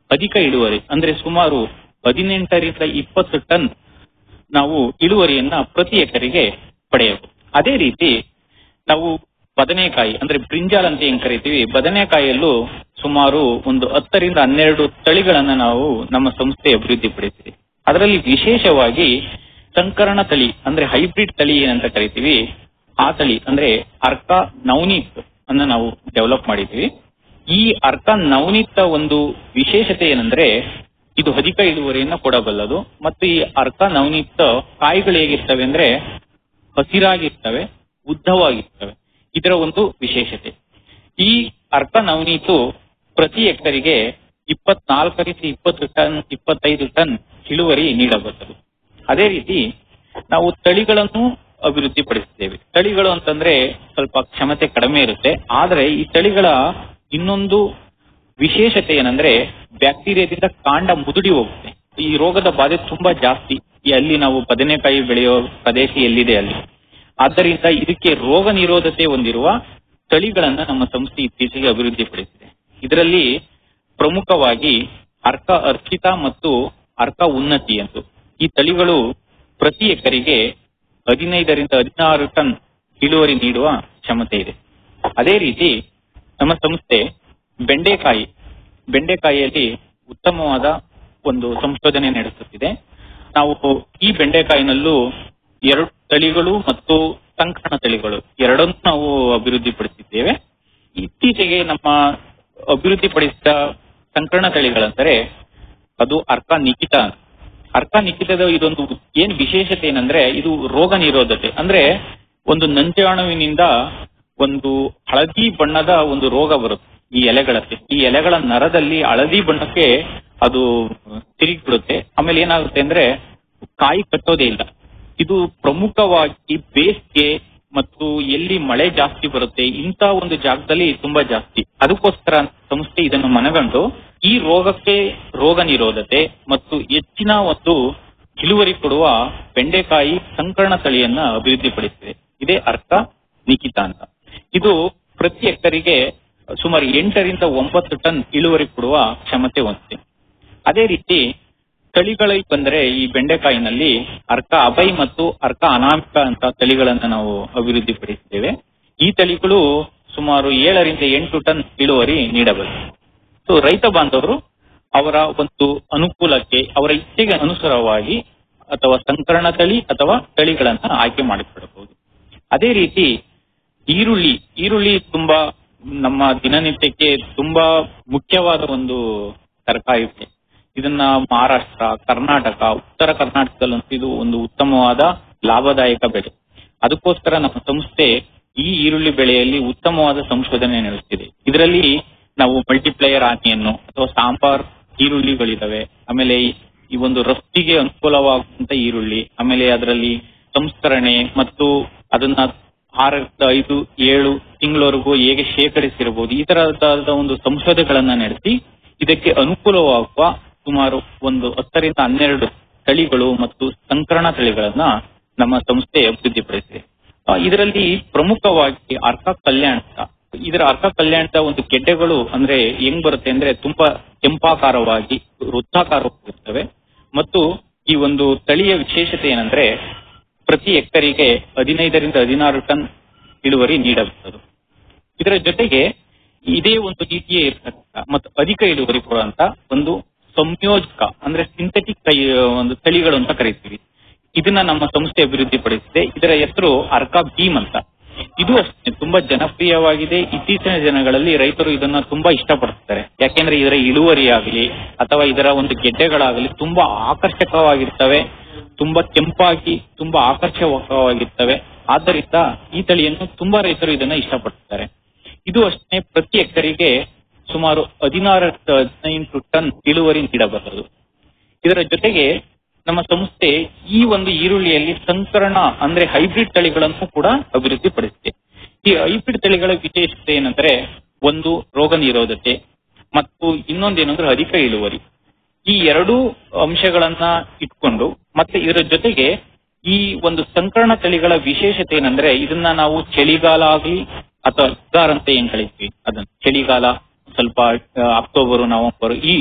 ಅಧಿಕ ಇಳುವರಿ ಅಂದ್ರೆ ಸುಮಾರು ಹದಿನೆಂಟರಿಂದ ಇಪ್ಪತ್ತು ಟನ್ ನಾವು ಇಳುವರಿಯನ್ನ ಪ್ರತಿ ಎಕರೆಗೆ ಪಡೆಯಬಹುದು ಅದೇ ರೀತಿ ನಾವು ಬದನೆಕಾಯಿ ಅಂದ್ರೆ ಬ್ರಿಂಜಾಲ್ ಅಂತ ಏನ್ ಕರಿತೀವಿ ಬದನೆಕಾಯಿಯಲ್ಲೂ ಸುಮಾರು ಒಂದು ಹತ್ತರಿಂದ ಹನ್ನೆರಡು ತಳಿಗಳನ್ನ ನಾವು ನಮ್ಮ ಸಂಸ್ಥೆ ಅಭಿವೃದ್ಧಿಪಡಿಸಿದೆ ಅದರಲ್ಲಿ ವಿಶೇಷವಾಗಿ ಸಂಕರಣ ತಳಿ ಅಂದ್ರೆ ಹೈಬ್ರಿಡ್ ತಳಿ ಏನಂತ ಕರಿತೀವಿ ಆ ತಳಿ ಅಂದ್ರೆ ಅರ್ಕ ನವನೀತ್ ಅನ್ನ ನಾವು ಡೆವಲಪ್ ಮಾಡಿದ್ವಿ ಈ ಅರ್ಕ ನವನೀತ ಒಂದು ವಿಶೇಷತೆ ಏನಂದ್ರೆ ಇದು ಅಧಿಕ ಇಳುವರಿಯನ್ನ ಕೊಡಬಲ್ಲದು ಮತ್ತು ಈ ಅರ್ಕ ನವನೀತ ಕಾಯಿಗಳು ಹೇಗಿರ್ತವೆ ಅಂದ್ರೆ ಹಸಿರಾಗಿರ್ತವೆ ಉದ್ದವಾಗಿರ್ತವೆ ಇದರ ಒಂದು ವಿಶೇಷತೆ ಈ ಅರ್ಕ ನವನೀತು ಪ್ರತಿ ಎಕರೆಗೆ ಇಪ್ಪತ್ನಾಲ್ಕರಿಂದ ಇಪ್ಪತ್ತು ಟನ್ ಇಪ್ಪತ್ತೈದು ಟನ್ ಇಳುವರಿ ನೀಡಬಲ್ಲದು ಅದೇ ರೀತಿ ನಾವು ತಳಿಗಳನ್ನು ಅಭಿವೃದ್ಧಿಪಡಿಸಿದ್ದೇವೆ ತಳಿಗಳು ಅಂತಂದ್ರೆ ಸ್ವಲ್ಪ ಕ್ಷಮತೆ ಕಡಿಮೆ ಇರುತ್ತೆ ಆದರೆ ಈ ತಳಿಗಳ ಇನ್ನೊಂದು ವಿಶೇಷತೆ ಏನಂದ್ರೆ ಬ್ಯಾಕ್ಟೀರಿಯಾದಿಂದ ಕಾಂಡ ಮುದುಡಿ ಹೋಗುತ್ತೆ ಈ ರೋಗದ ಬಾಧೆ ತುಂಬಾ ಜಾಸ್ತಿ ಈ ಅಲ್ಲಿ ನಾವು ಬದನೆಕಾಯಿ ಬೆಳೆಯೋ ಪ್ರದೇಶ ಎಲ್ಲಿದೆ ಅಲ್ಲಿ ಆದ್ದರಿಂದ ಇದಕ್ಕೆ ರೋಗ ನಿರೋಧತೆ ಹೊಂದಿರುವ ತಳಿಗಳನ್ನ ನಮ್ಮ ಸಂಸ್ಥೆ ಇತ್ತೀಚೆಗೆ ಅಭಿವೃದ್ಧಿಪಡಿಸಿದೆ ಇದರಲ್ಲಿ ಪ್ರಮುಖವಾಗಿ ಅರ್ಕ ಅರ್ಚಿತ ಮತ್ತು ಅರ್ಕ ಉನ್ನತಿ ಎಂದು ಈ ತಳಿಗಳು ಪ್ರತಿ ಎಕರೆಗೆ ಹದಿನೈದರಿಂದ ಹದಿನಾರು ಟನ್ ಇಳುವರಿ ನೀಡುವ ಕ್ಷಮತೆ ಇದೆ ಅದೇ ರೀತಿ ನಮ್ಮ ಸಂಸ್ಥೆ ಬೆಂಡೆಕಾಯಿ ಬೆಂಡೆಕಾಯಿಯಲ್ಲಿ ಉತ್ತಮವಾದ ಒಂದು ಸಂಶೋಧನೆ ನಡೆಸುತ್ತಿದೆ ನಾವು ಈ ಬೆಂಡೆಕಾಯಿನಲ್ಲೂ ಎರಡು ತಳಿಗಳು ಮತ್ತು ಸಂಕರಣ ತಳಿಗಳು ಎರಡನ್ನೂ ನಾವು ಅಭಿವೃದ್ಧಿಪಡಿಸಿದ್ದೇವೆ ಇತ್ತೀಚೆಗೆ ನಮ್ಮ ಅಭಿವೃದ್ಧಿಪಡಿಸಿದ ಸಂಕರಣ ತಳಿಗಳೆಂದರೆ ಅದು ಅರ್ಕ ನಿಖಿತ ಅರ್ಕ ನಿಖಿತದ ಇದೊಂದು ಏನ್ ವಿಶೇಷತೆ ಏನಂದ್ರೆ ಇದು ರೋಗ ನಿರೋಧತೆ ಅಂದ್ರೆ ಒಂದು ನಂಜಾಣುವಿನಿಂದ ಒಂದು ಹಳದಿ ಬಣ್ಣದ ಒಂದು ರೋಗ ಬರುತ್ತೆ ಈ ಎಲೆಗಳಲ್ಲಿ ಈ ಎಲೆಗಳ ನರದಲ್ಲಿ ಹಳದಿ ಬಣ್ಣಕ್ಕೆ ಅದು ತಿರುಗಿ ಬಿಡುತ್ತೆ ಆಮೇಲೆ ಏನಾಗುತ್ತೆ ಅಂದ್ರೆ ಕಾಯಿ ಕಟ್ಟೋದೇ ಇಲ್ಲ ಇದು ಪ್ರಮುಖವಾಗಿ ಬೇಸಿಗೆ ಮತ್ತು ಎಲ್ಲಿ ಮಳೆ ಜಾಸ್ತಿ ಬರುತ್ತೆ ಇಂಥ ಒಂದು ಜಾಗದಲ್ಲಿ ತುಂಬಾ ಜಾಸ್ತಿ ಅದಕ್ಕೋಸ್ಕರ ಸಂಸ್ಥೆ ಇದನ್ನು ಮನಗಂಡು ಈ ರೋಗಕ್ಕೆ ರೋಗ ನಿರೋಧತೆ ಮತ್ತು ಹೆಚ್ಚಿನ ಒಂದು ಇಳುವರಿ ಕೊಡುವ ಬೆಂಡೆಕಾಯಿ ಸಂಕರಣ ತಳಿಯನ್ನ ಅಭಿವೃದ್ಧಿಪಡಿಸಿದೆ ಇದೇ ಅರ್ಥ ನಿಖಿತ ಅಂತ ಇದು ಪ್ರತಿ ಎಕರೆಗೆ ಸುಮಾರು ಎಂಟರಿಂದ ಒಂಬತ್ತು ಟನ್ ಇಳುವರಿ ಕೊಡುವ ಕ್ಷಮತೆ ಹೊಂದಿದೆ ಅದೇ ರೀತಿ ತಳಿಗಳಿಗೆ ಬಂದರೆ ಈ ಬೆಂಡೆಕಾಯಿನಲ್ಲಿ ಅರ್ಕ ಅಭಯ್ ಮತ್ತು ಅರ್ಕ ಅನಾಮಿಕ ಅಂತ ತಳಿಗಳನ್ನ ನಾವು ಅಭಿವೃದ್ಧಿಪಡಿಸಿದ್ದೇವೆ ಈ ತಳಿಗಳು ಸುಮಾರು ಏಳರಿಂದ ಎಂಟು ಟನ್ ಇಳುವರಿ ನೀಡಬಲ್ಲವು ಸೊ ರೈತ ಬಾಂಧವರು ಅವರ ಒಂದು ಅನುಕೂಲಕ್ಕೆ ಅವರ ಇಚ್ಛೆಗೆ ಅನುಸಾರವಾಗಿ ಅಥವಾ ಸಂಕರಣ ತಳಿ ಅಥವಾ ತಳಿಗಳನ್ನ ಆಯ್ಕೆ ಮಾಡಿಕೊಳ್ಳಬಹುದು ಅದೇ ರೀತಿ ಈರುಳ್ಳಿ ಈರುಳ್ಳಿ ತುಂಬಾ ನಮ್ಮ ದಿನನಿತ್ಯಕ್ಕೆ ತುಂಬಾ ಮುಖ್ಯವಾದ ಒಂದು ತರಕಾರಿ ಇದನ್ನ ಮಹಾರಾಷ್ಟ್ರ ಕರ್ನಾಟಕ ಉತ್ತರ ಕರ್ನಾಟಕದಲ್ಲಂತೂ ಇದು ಒಂದು ಉತ್ತಮವಾದ ಲಾಭದಾಯಕ ಬೆಳೆ ಅದಕ್ಕೋಸ್ಕರ ನಮ್ಮ ಸಂಸ್ಥೆ ಈ ಈರುಳ್ಳಿ ಬೆಳೆಯಲ್ಲಿ ಉತ್ತಮವಾದ ಸಂಶೋಧನೆ ನಡೆಸುತ್ತಿದೆ ಇದರಲ್ಲಿ ನಾವು ಮಲ್ಟಿಪ್ಲೇಯರ್ ಆನೆಯನ್ನು ಅಥವಾ ಸಾಂಬಾರ್ ಈರುಳ್ಳಿಗಳಿದಾವೆ ಆಮೇಲೆ ಈ ಒಂದು ರಫ್ತಿಗೆ ಅನುಕೂಲವಾಗುವಂತ ಈರುಳ್ಳಿ ಆಮೇಲೆ ಅದರಲ್ಲಿ ಸಂಸ್ಕರಣೆ ಮತ್ತು ಅದನ್ನ ಆರರಿಂದ ಐದು ಏಳು ತಿಂಗಳವರೆಗೂ ಹೇಗೆ ಶೇಖರಿಸಿರಬಹುದು ಈ ತರಹದ ಒಂದು ಸಂಶೋಧನೆಗಳನ್ನ ನಡೆಸಿ ಇದಕ್ಕೆ ಅನುಕೂಲವಾಗುವ ಸುಮಾರು ಒಂದು ಹತ್ತರಿಂದ ಹನ್ನೆರಡು ತಳಿಗಳು ಮತ್ತು ಸಂಕರಣ ತಳಿಗಳನ್ನ ನಮ್ಮ ಸಂಸ್ಥೆ ಅಭಿವೃದ್ಧಿಪಡಿಸಿದೆ ಆ, ಇದರಲ್ಲಿ ಪ್ರಮುಖವಾಗಿ ಅರ್ಕ ಕಲ್ಯಾಣ ಅಂತ. ಇದರ ಅರ್ಕ ಕಲ್ಯಾಣದ ಒಂದು ಗೆಡ್ಡೆಗಳು ಅಂದ್ರೆ ಹೆಂಗ್ ಬರುತ್ತೆ ಅಂದ್ರೆ ತುಂಬಾ ಕೆಂಪಾಕಾರವಾಗಿ ವೃತ್ತಾಕಾರವಾಗಿರ್ತವೆ ಮತ್ತು ಈ ಒಂದು ತಳಿಯ ವಿಶೇಷತೆ ಏನಂದ್ರೆ ಪ್ರತಿ ಎಕರೆಗೆ ಹದಿನೈದರಿಂದ ಹದಿನಾರು ಟನ್ ಇಳುವರಿ ನೀಡಬಹುದು ಇದರ ಜೊತೆಗೆ ಇದೇ ಒಂದು ರೀತಿಯೇ ಇರ್ತಕ್ಕಂಥ ಮತ್ತು ಅಧಿಕ ಇಳುವರಿ ಕೊಡುವಂತ ಒಂದು ಸಂಯೋಜಕ ಅಂದ್ರೆ ಸಿಂಥೆಟಿಕ್ ತೈ ಒಂದು ತಳಿಗಳು ಅಂತ ಕರಿತೀವಿ ಇದನ್ನ ನಮ್ಮ ಸಂಸ್ಥೆ ಅಭಿವೃದ್ಧಿಪಡಿಸಿದೆ ಇದರ ಹೆಸರು ಅರ್ಕಾ ಭೀಮ್ ಅಂತ ಇದು ಅಷ್ಟೇ ತುಂಬಾ ಜನಪ್ರಿಯವಾಗಿದೆ ಇತ್ತೀಚಿನ ದಿನಗಳಲ್ಲಿ ರೈತರು ಇದನ್ನ ತುಂಬಾ ಇಷ್ಟಪಡ್ತಾರೆ ಯಾಕೆಂದ್ರೆ ಇದರ ಇಳುವರಿ ಆಗಲಿ ಅಥವಾ ಇದರ ಒಂದು ಗೆಡ್ಡೆಗಳಾಗಲಿ ತುಂಬಾ ಆಕರ್ಷಕವಾಗಿರ್ತವೆ ತುಂಬಾ ಕೆಂಪಾಗಿ ತುಂಬಾ ಆಕರ್ಷಕವಾಗಿರ್ತವೆ ಆದ್ದರಿಂದ ಈ ತಳಿಯನ್ನು ತುಂಬಾ ರೈತರು ಇದನ್ನ ಇಷ್ಟಪಡ್ತಾರೆ ಇದು ಅಷ್ಟೇ ಪ್ರತಿ ಎಕರೆಗೆ ಸುಮಾರು ಹದಿನಾರರಿಂದ ಹದಿನೈದು ಟನ್ ಇಳುವರಿ ನೀಡಬಹುದು ಇದರ ಜೊತೆಗೆ ನಮ್ಮ ಸಂಸ್ಥೆ ಈ ಒಂದು ಈರುಳ್ಳಿಯಲ್ಲಿ ಸಂಕರಣ ಅಂದ್ರೆ ಹೈಬ್ರಿಡ್ ತಳಿಗಳನ್ನು ಕೂಡ ಅಭಿವೃದ್ಧಿಪಡಿಸಿದೆ ಈ ಹೈಬ್ರಿಡ್ ತಳಿಗಳ ವಿಶೇಷತೆ ಏನಂದ್ರೆ ಒಂದು ರೋಗ ನಿರೋಧತೆ ಮತ್ತು ಇನ್ನೊಂದೇನಂದ್ರೆ ಅಧಿಕ ಇಳುವರಿ ಈ ಎರಡೂ ಅಂಶಗಳನ್ನ ಇಟ್ಕೊಂಡು ಮತ್ತೆ ಇದರ ಜೊತೆಗೆ ಈ ಒಂದು ಸಂಕರಣ ತಳಿಗಳ ವಿಶೇಷತೆ ಏನಂದ್ರೆ ಇದನ್ನ ನಾವು ಚಳಿಗಾಲ ಆಗ್ಲಿ ಅಥವಾ ಹಿಂಗಾರ ಅಂತ ಏನ್ ಕಳಿತೀವಿ ಅದನ್ನ ಚಳಿಗಾಲ ಸ್ವಲ್ಪ ಆ, ಅಕ್ಟೋಬರ್ ನವೆಂಬರ್ ಈ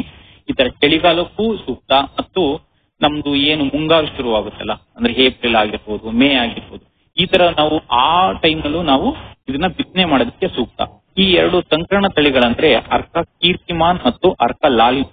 ಈ ತರ ಚಳಿಗಾಲಕ್ಕೂ ಸೂಕ್ತ ಮತ್ತು ನಮ್ದು ಏನು ಮುಂಗಾರು ಶುರುವಾಗುತ್ತಲ್ಲ ಅಂದ್ರೆ ಏಪ್ರಿಲ್ ಆಗಿರ್ಬೋದು ಮೇ ಆಗಿರ್ಬೋದು ಈ ತರ ನಾವು ಆ ಟೈಮಲ್ಲೂ ನಾವು ಇದನ್ನ ಬಿತ್ತನೆ ಮಾಡೋದಕ್ಕೆ ಸೂಕ್ತ ಈ ಎರಡು ಸಂಕರಣ ತಳಿಗಳಂದ್ರೆ ಅರ್ಕ ಕೀರ್ತಿಮಾನ್ ಮತ್ತು ಅರ್ಕ ಲಾಲಿ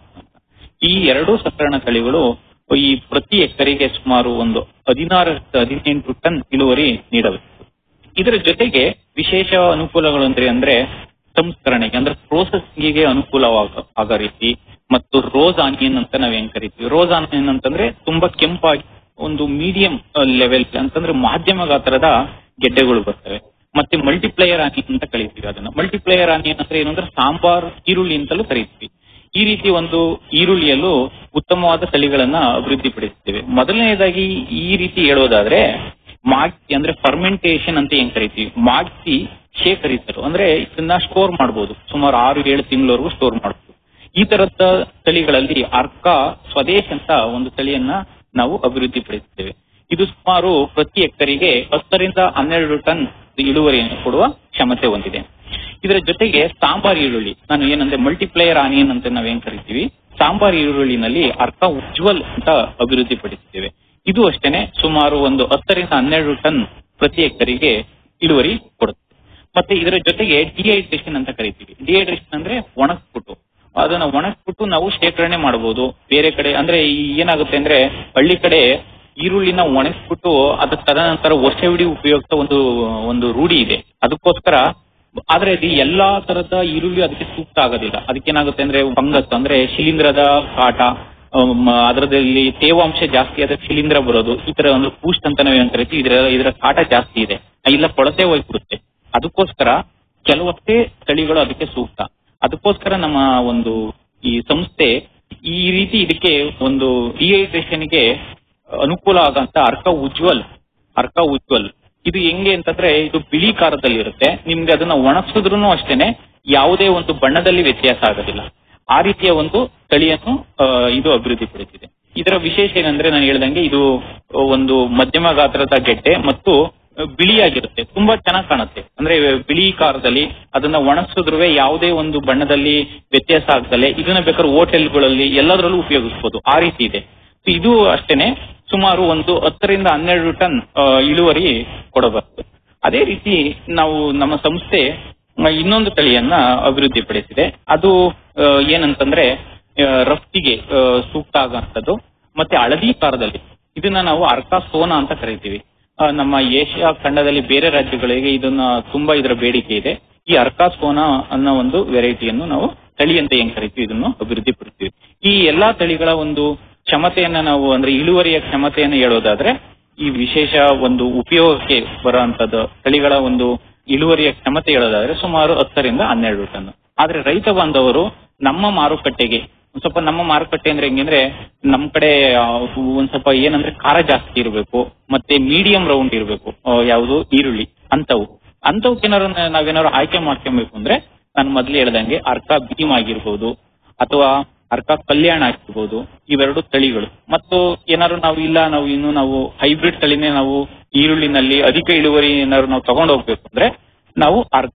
ಈ ಎರಡು ಸಂಕರಣ ತಳಿಗಳು ಈ ಪ್ರತಿ ಎಕರೆಗೆ ಸುಮಾರು ಒಂದು ಹದಿನಾರರಿಂದ ಹದಿನೆಂಟು ಟನ್ ಇಳುವರಿ ನೀಡಬೇಕು ಇದರ ಜೊತೆಗೆ ವಿಶೇಷ ಅನುಕೂಲಗಳು ಅಂದ್ರೆ ಅಂದ್ರೆ ಸಂಸ್ಕರಣೆಗೆ ಅಂದ್ರೆ ಪ್ರೋಸೆಸ್ಗೆ ಅನುಕೂಲವಾಗ ಆಗೋ ರೀತಿ ಮತ್ತು ರೋಸ್ ಆನಿಯನ್ ಅಂತ ನಾವೇನ್ ಕರಿತೀವಿ ರೋಸ್ ಆನಿಯನ್ ಅಂತಂದ್ರೆ ತುಂಬಾ ಕೆಂಪಾಗಿ ಒಂದು ಮೀಡಿಯಂ ಲೆವೆಲ್ ಅಂತಂದ್ರೆ ಮಾಧ್ಯಮ ಗಾತ್ರದ ಗೆಡ್ಡೆಗಳು ಬರ್ತವೆ ಮತ್ತೆ ಮಲ್ಟಿಪ್ಲೇಯರ್ ಆನಿಯನ್ ಅಂತ ಕರಿತೀವಿ ಅದನ್ನ ಮಲ್ಟಿಪ್ಲೇಯರ್ ಆನಿಯನ್ ಅಂದ್ರೆ ಏನು ಅಂದ್ರೆ ಸಾಂಬಾರ್ ಈರುಳ್ಳಿ ಅಂತಲೂ ಕರಿತೀವಿ ಈ ರೀತಿ ಒಂದು ಈರುಳ್ಳಿಯಲ್ಲೂ ಉತ್ತಮವಾದ ತಳಿಗಳನ್ನ ಅಭಿವೃದ್ಧಿಪಡಿಸ್ತೇವೆ ಮೊದಲನೇದಾಗಿ ಈ ರೀತಿ ಹೇಳೋದಾದ್ರೆ ಮಾಗಿ ಅಂದ್ರೆ ಫರ್ಮೆಂಟೇಶನ್ ಅಂತ ಏನ್ ಕರಿತೀವಿ ಮಾಗಿಸಿ ಶೇಖರಿಸಲು ಅಂದ್ರೆ ಇದನ್ನ ಸ್ಟೋರ್ ಮಾಡಬಹುದು ಸುಮಾರು ಆರು ಏಳು ತಿಂಗಳವರೆಗೂ ಸ್ಟೋರ್ ಮಾಡಬಹುದು ಈ ತರದ ತಳಿಗಳಲ್ಲಿ ಅರ್ಕ ಸ್ವದೇಶ್ ಅಂತ ಒಂದು ತಳಿಯನ್ನ ನಾವು ಅಭಿವೃದ್ಧಿಪಡಿಸುತ್ತೇವೆ ಇದು ಸುಮಾರು ಪ್ರತಿ ಎಕರೆಗೆ ಹತ್ತರಿಂದ ಹನ್ನೆರಡು ಟನ್ ಇಳುವರಿಯನ್ನು ಕೊಡುವ ಕ್ಷಮತೆ ಹೊಂದಿದೆ ಇದರ ಜೊತೆಗೆ ಸಾಂಬಾರ್ ಈರುಳ್ಳಿ ನಾನು ಏನಂದ್ರೆ ಮಲ್ಟಿಪ್ಲೇಯರ್ ಆನಿಯನ್ ಅಂತ ನಾವೇನ್ ಕರಿತೀವಿ ಸಾಂಬಾರ್ ಈರುಳ್ಳಿನಲ್ಲಿ ಅರ್ಕ ಉಜ್ವಲ್ ಅಂತ ಅಭಿವೃದ್ಧಿಪಡಿಸುತ್ತೇವೆ ಇದು ಅಷ್ಟೇನೆ ಸುಮಾರು ಒಂದು ಹತ್ತರಿಂದ ಹನ್ನೆರಡು ಟನ್ ಪ್ರತಿ ಎಕರೆಗೆ ಇಳುವರಿ ಕೊಡುತ್ತೆ ಮತ್ತೆ ಇದರ ಜೊತೆಗೆ ಡಿಹೈಡ್ರೇಷನ್ ಅಂತ ಕರಿತೀವಿ ಡಿಹೈಡ್ರೇಷನ್ ಅಂದ್ರೆ ಒಣಗಿಸ್ಬಿಟ್ಟು ಅದನ್ನ ಒಣಗಿಸ್ಬಿಟ್ಟು ನಾವು ಶೇಖರಣೆ ಮಾಡಬಹುದು ಬೇರೆ ಕಡೆ ಅಂದ್ರೆ ಈ ಏನಾಗುತ್ತೆ ಅಂದ್ರೆ ಹಳ್ಳಿ ಕಡೆ ಈರುಳ್ಳಿನ ಒಣಗಿಸ್ಬಿಟ್ಟು ಅದ ತದನಂತರ ವರ್ಷವಿಡೀ ಉಪಯೋಗಿಸೋ ಒಂದು ಒಂದು ರೂಢಿ ಇದೆ ಅದಕ್ಕೋಸ್ಕರ ಆದ್ರೆ ಇದು ಎಲ್ಲಾ ತರದ ಈರುಳ್ಳಿ ಅದಕ್ಕೆ ಸೂಕ್ತ ಆಗೋದಿಲ್ಲ ಅದಕ್ಕೇನಾಗುತ್ತೆ ಅಂದ್ರೆ ಫಂಗಸ್ ಅಂದ್ರೆ ಶಿಲೀಂಧ್ರದ ಕಾಟ ಅಮ್, ಅದರದಲ್ಲಿ ತೇವಾಂಶ ಜಾಸ್ತಿ ಆದ್ರೆ ಶಿಲೀಂಧ್ರ ಬರೋದು ಈ ತರ ಒಂದು ಬೂಸ್ಟ್ ಅಂತ ನಾವೇನ್ ಕರಿತೀವಿ ಇದರ ಇದರ ಕಾಟ ಜಾಸ್ತಿ ಇದೆ ಇಲ್ಲ ಕೊಳತೆ ಹೋಗ್ಬಿಡುತ್ತೆ ಅದಕ್ಕೋಸ್ಕರ ಕೆಲವಷ್ಟೇ ತಳಿಗಳು ಅದಕ್ಕೆ ಸೂಕ್ತ ಅದಕ್ಕೋಸ್ಕರ ನಮ್ಮ ಒಂದು ಈ ಸಂಸ್ಥೆ ಈ ರೀತಿ ಇದಕ್ಕೆ ಒಂದು ಡಿಹೈಡ್ರೇಷನ್ಗೆ ಅನುಕೂಲ ಆಗಂತ ಅರ್ಕ ಉಜ್ವಲ್ ಅರ್ಕ ಉಜ್ವಲ್ ಇದು ಹೆಂಗೆ ಅಂತಂದ್ರೆ ಇದು ಬಿಳಿ ಖಾರದಲ್ಲಿ ಇರುತ್ತೆ ನಿಮ್ಗೆ ಅದನ್ನ ಒಣಗಿಸಿದ್ರು ಅಷ್ಟೇನೆ ಯಾವುದೇ ಒಂದು ಬಣ್ಣದಲ್ಲಿ ವ್ಯತ್ಯಾಸ ಆಗೋದಿಲ್ಲ ಆ ರೀತಿಯ ಒಂದು ತಳಿಯನ್ನು ಆ, ಇದು ಅಭಿವೃದ್ಧಿಪಡಿಸಿದೆ ಇದರ ವಿಶೇಷ ಏನಂದ್ರೆ ನಾನು ಹೇಳ್ದಂಗೆ ಇದು ಒಂದು ಮಧ್ಯಮ ಗಾತ್ರದ ಗೆಡ್ಡೆ ಮತ್ತು ಬಿಳಿಯಾಗಿರುತ್ತೆ ತುಂಬಾ ಚೆನ್ನಾಗಿ ಕಾಣುತ್ತೆ ಅಂದ್ರೆ ಬಿಳಿ ಖಾರದಲ್ಲಿ ಅದನ್ನ ಒಣಗಿಸಿದ್ರು ಯಾವುದೇ ಒಂದು ಬಣ್ಣದಲ್ಲಿ ವ್ಯತ್ಯಾಸ ಆಗ್ದಲೆ ಇದನ್ನ ಬೇಕಾದ್ರೆ ಹೋಟೆಲ್ಗಳಲ್ಲಿ ಎಲ್ಲದರಲ್ಲೂ ಉಪಯೋಗಿಸಬಹುದು ಆ ರೀತಿ ಇದೆ ಇದು ಅಷ್ಟೇನೆ ಸುಮಾರು ಒಂದು ಹತ್ತರಿಂದ ಹನ್ನೆರಡು ಟನ್ ಆ, ಇಳುವರಿ ಕೊಡಬಾರದು ಅದೇ ರೀತಿ ನಾವು ನಮ್ಮ ಸಂಸ್ಥೆ ಆ, ಇನ್ನೊಂದು ತಳಿಯನ್ನ ಅಭಿವೃದ್ಧಿಪಡಿಸಿದೆ ಅದು ಆ, ಏನಂತಂದ್ರೆ ಆ, ರಫ್ತಿಗೆ ಆ, ಸೂಕ್ತ ಆಗುವಂಥದ್ದು ಮತ್ತೆ ಹಳದಿ ಕಾರದಲ್ಲಿ ಇದನ್ನ ನಾವು ಅರ್ಕಾ ಸೋನಾ ಅಂತ ಕರಿತೀವಿ ಆ, ನಮ್ಮ ಏಷ್ಯಾ ಖಂಡದಲ್ಲಿ ಬೇರೆ ರಾಜ್ಯಗಳಿಗೆ ಇದನ್ನ ತುಂಬಾ ಇದರ ಬೇಡಿಕೆ ಇದೆ ಈ ಅರ್ಕಾ ಸೋನಾ ಅನ್ನೋ ಒಂದು ವೆರೈಟಿಯನ್ನು ನಾವು ತಳಿ ಅಂತ ಏನ್ ಕರಿತೀವಿ ಇದನ್ನು ಅಭಿವೃದ್ಧಿಪಡಿಸ್ತೀವಿ ಈ ಎಲ್ಲಾ ತಳಿಗಳ ಒಂದು ಕ್ಷಮತೆಯನ್ನ ನಾವು ಅಂದ್ರೆ ಇಳುವರಿಯ ಕ್ಷಮತೆಯನ್ನು ಹೇಳೋದಾದ್ರೆ ಈ ವಿಶೇಷ ಒಂದು ಉಪಯೋಗಕ್ಕೆ ಬರುವಂತದ್ದು ತಳಿಗಳ ಒಂದು ಇಳುವರಿಯ ಕ್ಷಮತೆ ಹೇಳೋದಾದ್ರೆ ಸುಮಾರು ಹತ್ತರಿಂದ ಹನ್ನೆರಡು ಟನ್ ಆದ್ರೆ ರೈತ ಬಾಂಧವರು ನಮ್ಮ ಮಾರುಕಟ್ಟೆಗೆ ಒಂದ್ ಸ್ವಲ್ಪ ನಮ್ಮ ಮಾರುಕಟ್ಟೆ ಅಂದ್ರೆ ಹೆಂಗಂದ್ರೆ ನಮ್ ಕಡೆ ಆ, ಒಂದ್ ಸ್ವಲ್ಪ ಏನಂದ್ರೆ ಖಾರ ಜಾಸ್ತಿ ಇರಬೇಕು ಮತ್ತೆ ಮೀಡಿಯಂ ರೌಂಡ್ ಇರಬೇಕು ಯಾವುದು ಈರುಳ್ಳಿ ಅಂತವು ಅಂತವಕ್ಕೇನಾರು ನಾವೇನಾದ್ರು ಆಯ್ಕೆ ಮಾಡ್ಕೊಬೇಕು ಅಂದ್ರೆ ನಾನು ಮೊದ್ಲು ಹೇಳ್ದಂಗೆ ಅರ್ಕ ಭೀಮ್ ಆಗಿರ್ಬೋದು ಅಥವಾ ಅರ್ಕ ಕಲ್ಯಾಣ ಆಗಿರ್ಬೋದು ಇವೆರಡು ತಳಿಗಳು ಮತ್ತು ಏನಾದ್ರು ನಾವು ಇಲ್ಲ ನಾವು ಇನ್ನು ನಾವು ಹೈಬ್ರಿಡ್ ತಳಿನೇ ನಾವು ಈರುಳ್ಳಿನಲ್ಲಿ ಅಧಿಕ ಇಳುವರಿ ಏನಾದ್ರು ನಾವು ತಗೊಂಡು ಹೋಗ್ಬೇಕು ಅಂದ್ರೆ ನಾವು ಅರ್ಕ